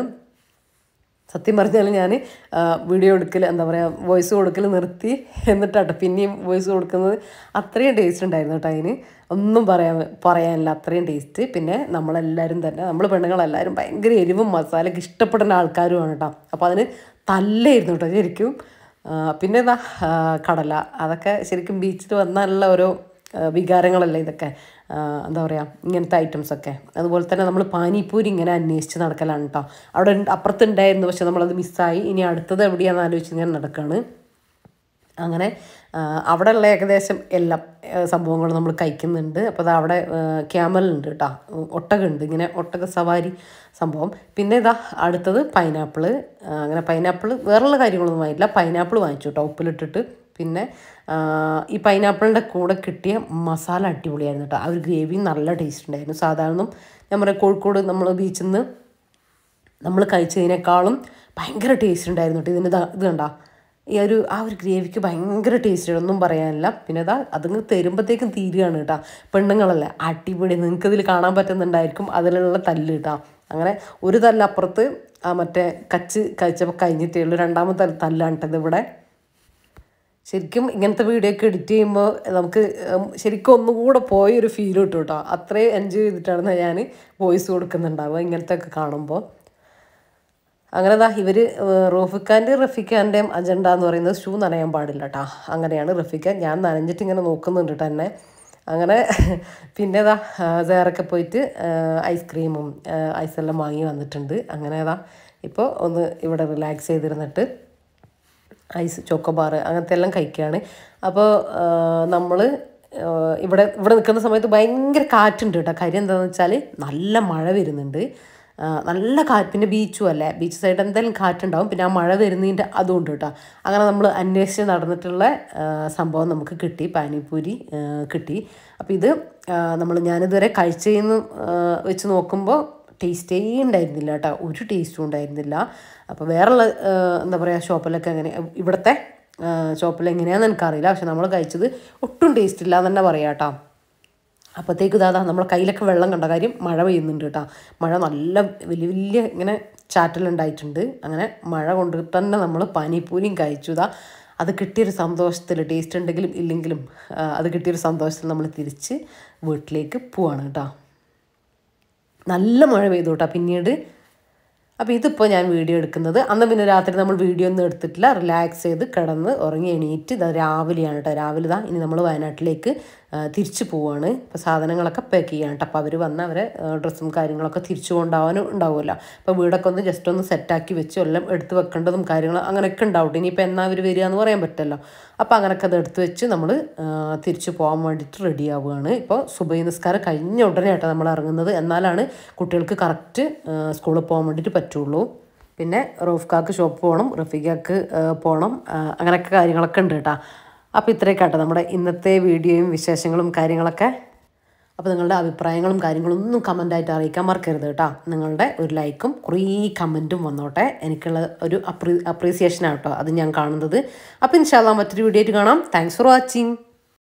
സത്യം പറഞ്ഞാൽ ഞാൻ വീഡിയോ എടുക്കൽ എന്താ പറയുക വോയിസ് കൊടുക്കൽ നിർത്തി എന്നിട്ടാട്ടോ പിന്നെയും വോയിസ് കൊടുക്കുന്നത് അത്രയും ടേസ്റ്റ് ഉണ്ടായിരുന്നു കേട്ടോ അതിന് ഒന്നും പറയാൻ പറയാനില്ല അത്രയും ടേസ്റ്റ് പിന്നെ നമ്മളെല്ലാവരും തന്നെ നമ്മൾ പെണ്ണുങ്ങളെല്ലാവരും ഭയങ്കര എരിവും മസാലയൊക്കെ ഇഷ്ടപ്പെടുന്ന ആൾക്കാരുമാണ് കേട്ടോ അപ്പോൾ അതിന് തല്ലായിരുന്നു കേട്ടോ ശരിക്കും ആ, പിന്നെ ഇതാ ആ, കടല അതൊക്കെ ശരിക്കും ബീച്ചിൽ വന്നാലുള്ള ഓരോ ആ, വികാരങ്ങളല്ലേ ഇതൊക്കെ ആ, എന്താ പറയുക ഇങ്ങനത്തെ ഐറ്റംസൊക്കെ അതുപോലെ തന്നെ നമ്മൾ പാനിപ്പൂരി ഇങ്ങനെ അന്വേഷിച്ച് നടക്കലാണ് കേട്ടോ അവിടെ ഉണ്ട്- അപ്പുറത്തുണ്ടായിരുന്നു പക്ഷെ നമ്മളത് മിസ്സായി ഇനി അടുത്തത് എവിടെയാണെന്ന് ആലോചിച്ച് ഇങ്ങനെ നടക്കുകയാണ് അങ്ങനെ ആ, അവിടെയുള്ള ഏകദേശം എല്ലാ ആ, സംഭവങ്ങളും നമ്മൾ കഴിക്കുന്നുണ്ട് അപ്പോൾ അത് അവിടെ ക്യാമലുണ്ട് കേട്ടോ ഒട്ടകമുണ്ട് ഇങ്ങനെ ഒട്ടക സവാരി സംഭവം പിന്നെ ഇതാ അടുത്തത് പൈനാപ്പിൾ അങ്ങനെ പൈനാപ്പിൾ വേറെയുള്ള കാര്യങ്ങളൊന്നും വാങ്ങിയില്ല പൈനാപ്പിൾ വാങ്ങിച്ചു കേട്ടോ ഉപ്പിലിട്ടിട്ട് പിന്നെ ആ, ഈ പൈനാപ്പിളിൻ്റെ കൂടെ കിട്ടിയ മസാല അടിപൊളിയായിരുന്നു കേട്ടോ ആ ഒരു ഗ്രേവി നല്ല ടേസ്റ്റ് ഉണ്ടായിരുന്നു സാധാരണ ഞാൻ പറയാം കോഴിക്കോട് നമ്മൾ ബീച്ചിൽ നിന്ന് നമ്മൾ കഴിച്ചതിനേക്കാളും ഭയങ്കര ടേസ്റ്റ് ഉണ്ടായിരുന്നു കേട്ടോ ഇതിന് ദാ- ഇത് കണ്ട ഈ ഒരു ആ ഒരു ഗ്രേവിക്ക് ഭയങ്കര ടേസ്റ്റ് ഒന്നും പറയാനില്ല പിന്നെ അതാ അതിങ്ങ് തരുമ്പോഴത്തേക്കും തീരുകയാണ് കേട്ടോ പെണ്ണുങ്ങളല്ലേ അടിപൊളി നിങ്ങൾക്ക് ഇതിൽ കാണാൻ പറ്റുന്നുണ്ടായിരിക്കും അതിലുള്ള തല്ല് കേട്ടോ അങ്ങനെ ഒരു തല്ല് അപ്പുറത്ത് ആ മറ്റേ കച്ച് കഴിച്ചപ്പോൾ കഴിഞ്ഞിട്ടേ ഉള്ളൂ രണ്ടാമത്തെ തല്ലാണ് കേട്ടോ ഇതിവിടെ ശരിക്കും ഇങ്ങനത്തെ വീഡിയോ ഒക്കെ എഡിറ്റ് ചെയ്യുമ്പോൾ നമുക്ക് ഉം, ശരിക്കും ഒന്നുകൂടെ പോയൊരു ഫീൽ കിട്ടും കേട്ടോ അത്രയും എൻജോയ് ചെയ്തിട്ടാണ് ഞാൻ വോയിസ് കൊടുക്കുന്നുണ്ടാവുക ഇങ്ങനത്തെ ഒക്കെ കാണുമ്പോൾ അങ്ങനെ ദാ ഇവർ റോഫിഖാൻ്റെയും റഫിഖാൻ്റെയും അജണ്ട എന്ന് പറയുന്നത് ഷൂ നനയാൻ പാടില്ല കേട്ടോ അങ്ങനെയാണ് റഫിഖ ഞാൻ നനഞ്ഞിട്ട് ഇങ്ങനെ നോക്കുന്നുണ്ട് കേട്ടോ എന്നെ അങ്ങനെ പിന്നെ ഇതാ വേറൊക്കെ പോയിട്ട് ഐസ്ക്രീമും ഐസെല്ലാം വാങ്ങി വന്നിട്ടുണ്ട് അങ്ങനെ ഇതാ ഇപ്പോൾ ഒന്ന് ഇവിടെ റിലാക്സ് ചെയ്തിരുന്നിട്ട് ഐസ് ചോക്കോബാർ അങ്ങനത്തെ എല്ലാം കഴിക്കുകയാണ് അപ്പോൾ നമ്മൾ ഇവിടെ ഇവിടെ നിൽക്കുന്ന സമയത്ത് ഭയങ്കര കാറ്റുണ്ട് കേട്ടോ കാര്യം എന്താണെന്ന് വെച്ചാൽ നല്ല മഴ വരുന്നുണ്ട് ആ, നല്ല കാറ്റ് പിന്നെ ബീച്ചും അല്ലേ ബീച്ച് സൈഡ് എന്തായാലും കാറ്റുണ്ടാവും പിന്നെ ആ മഴ വരുന്നതിൻ്റെ അതുകൊണ്ട് കേട്ടോ അങ്ങനെ നമ്മൾ അന്വേഷിച്ച് നടന്നിട്ടുള്ള ആ, സംഭവം നമുക്ക് കിട്ടി പാനിപ്പൂരി ആ, കിട്ടി അപ്പോൾ ഇത് നമ്മൾ ഞാനിതുവരെ കഴിച്ചതെന്ന് വെച്ച് നോക്കുമ്പോൾ ടേസ്റ്റേ ഉണ്ടായിരുന്നില്ല കേട്ടോ ഒരു ടേസ്റ്റും ഉണ്ടായിരുന്നില്ല അപ്പോൾ വേറെയുള്ള ആ, എന്താ പറയുക ഷോപ്പിലൊക്കെ അങ്ങനെ ഇവിടുത്തെ ഷോപ്പിൽ എങ്ങനെയാണെന്ന് എനിക്കറിയില്ല പക്ഷെ നമ്മൾ കഴിച്ചത് ഒട്ടും ടേസ്റ്റ് ഇല്ല എന്ന് തന്നെ പറയാം കേട്ടോ അപ്പോഴത്തേക്ക് ഇതാ നമ്മളെ കയ്യിലൊക്കെ വെള്ളം കണ്ട കാര്യം മഴ പെയ്യുന്നുണ്ട് കേട്ടോ മഴ നല്ല വലിയ വലിയ ഇങ്ങനെ ചാറ്റലുണ്ടായിട്ടുണ്ട് അങ്ങനെ മഴ കൊണ്ട് തന്നെ നമ്മൾ പാനിപ്പൂരിയും കഴിച്ചു ഇതാ അത് കിട്ടിയൊരു സന്തോഷത്തിൽ ടേസ്റ്റ് ഉണ്ടെങ്കിലും ഇല്ലെങ്കിലും ആ, അത് കിട്ടിയൊരു സന്തോഷത്തിൽ നമ്മൾ തിരിച്ച് വീട്ടിലേക്ക് പോവാണ് കേട്ടോ നല്ല മഴ പെയ്തു കേട്ടോ പിന്നീട് അപ്പോൾ ഇതിപ്പോൾ ഞാൻ വീഡിയോ എടുക്കുന്നത് അന്ന് പിന്നെ രാത്രി നമ്മൾ വീഡിയോ ഒന്നും എടുത്തിട്ടില്ല റിലാക്സ് ചെയ്ത് കിടന്ന് ഉറങ്ങി എണീറ്റ് ഇതാ രാവിലെയാണ് കേട്ടോ രാവിലെ ഇതാ ഇനി നമ്മൾ വയനാട്ടിലേക്ക് ആ, തിരിച്ചു പോവാണ് ഇപ്പോൾ സാധനങ്ങളൊക്കെ പാക്ക് ചെയ്യാണ് കേട്ടോ അപ്പോൾ അവർ വന്ന് അവരെ ഡ്രസ്സും കാര്യങ്ങളൊക്കെ തിരിച്ചു കൊണ്ടുപോകാനും ഉണ്ടാവുമല്ലോ അപ്പോൾ വീടൊക്കെ ഒന്ന് ജസ്റ്റ് ഒന്ന് സെറ്റാക്കി വെച്ച് എല്ലാം എടുത്ത് വെക്കേണ്ടതും കാര്യങ്ങളും അങ്ങനെയൊക്കെ ഉണ്ടാവും ഇനിയിപ്പോൾ എന്നാ അവർ വരിക എന്ന് പറയാൻ പറ്റില്ലല്ലോ അപ്പോൾ അങ്ങനെയൊക്കെ അത് എടുത്ത് വെച്ച് നമ്മൾ തിരിച്ചു പോകാൻ വേണ്ടിയിട്ട് റെഡി ആവുകയാണ് ഇപ്പോൾ സുബൈ നിസ്കാരം കഴിഞ്ഞ ഉടനെ ആട്ടോ നമ്മൾ ഇറങ്ങുന്നത് എന്നാലാണ് കുട്ടികൾക്ക് കറക്റ്റ് സ്കൂളിൽ പോകാൻ വേണ്ടിയിട്ട് പറ്റുള്ളൂ പിന്നെ റൂഫ്കാക്ക് ഷോപ്പ് പോകണം റഫീഖാക്ക് പോകണം ആ, അങ്ങനെയൊക്കെ കാര്യങ്ങളൊക്കെ ഉണ്ട് കേട്ടോ അപ്പോൾ ഇത്രയൊക്കെ ആട്ടോ നമ്മുടെ ഇന്നത്തെ വീഡിയോയും വിശേഷങ്ങളും കാര്യങ്ങളൊക്കെ അപ്പോൾ നിങ്ങളുടെ അഭിപ്രായങ്ങളും കാര്യങ്ങളും ഒന്നും കമൻ്റായിട്ട് അറിയിക്കാൻ മറക്കരുത് കേട്ടോ നിങ്ങളുടെ ഒരു ലൈക്കും കുറേ കമൻറ്റും വന്നോട്ടെ എനിക്കുള്ള ഒരു അപ്രീ അപ്രീസിയേഷൻ ആട്ടോ അത് ഞാൻ കാണുന്നത് അപ്പോൾ ഇൻഷാല്ല മറ്റൊരു വീഡിയോ ആയിട്ട് കാണാം താങ്ക്സ് ഫോർ വാച്ചിങ്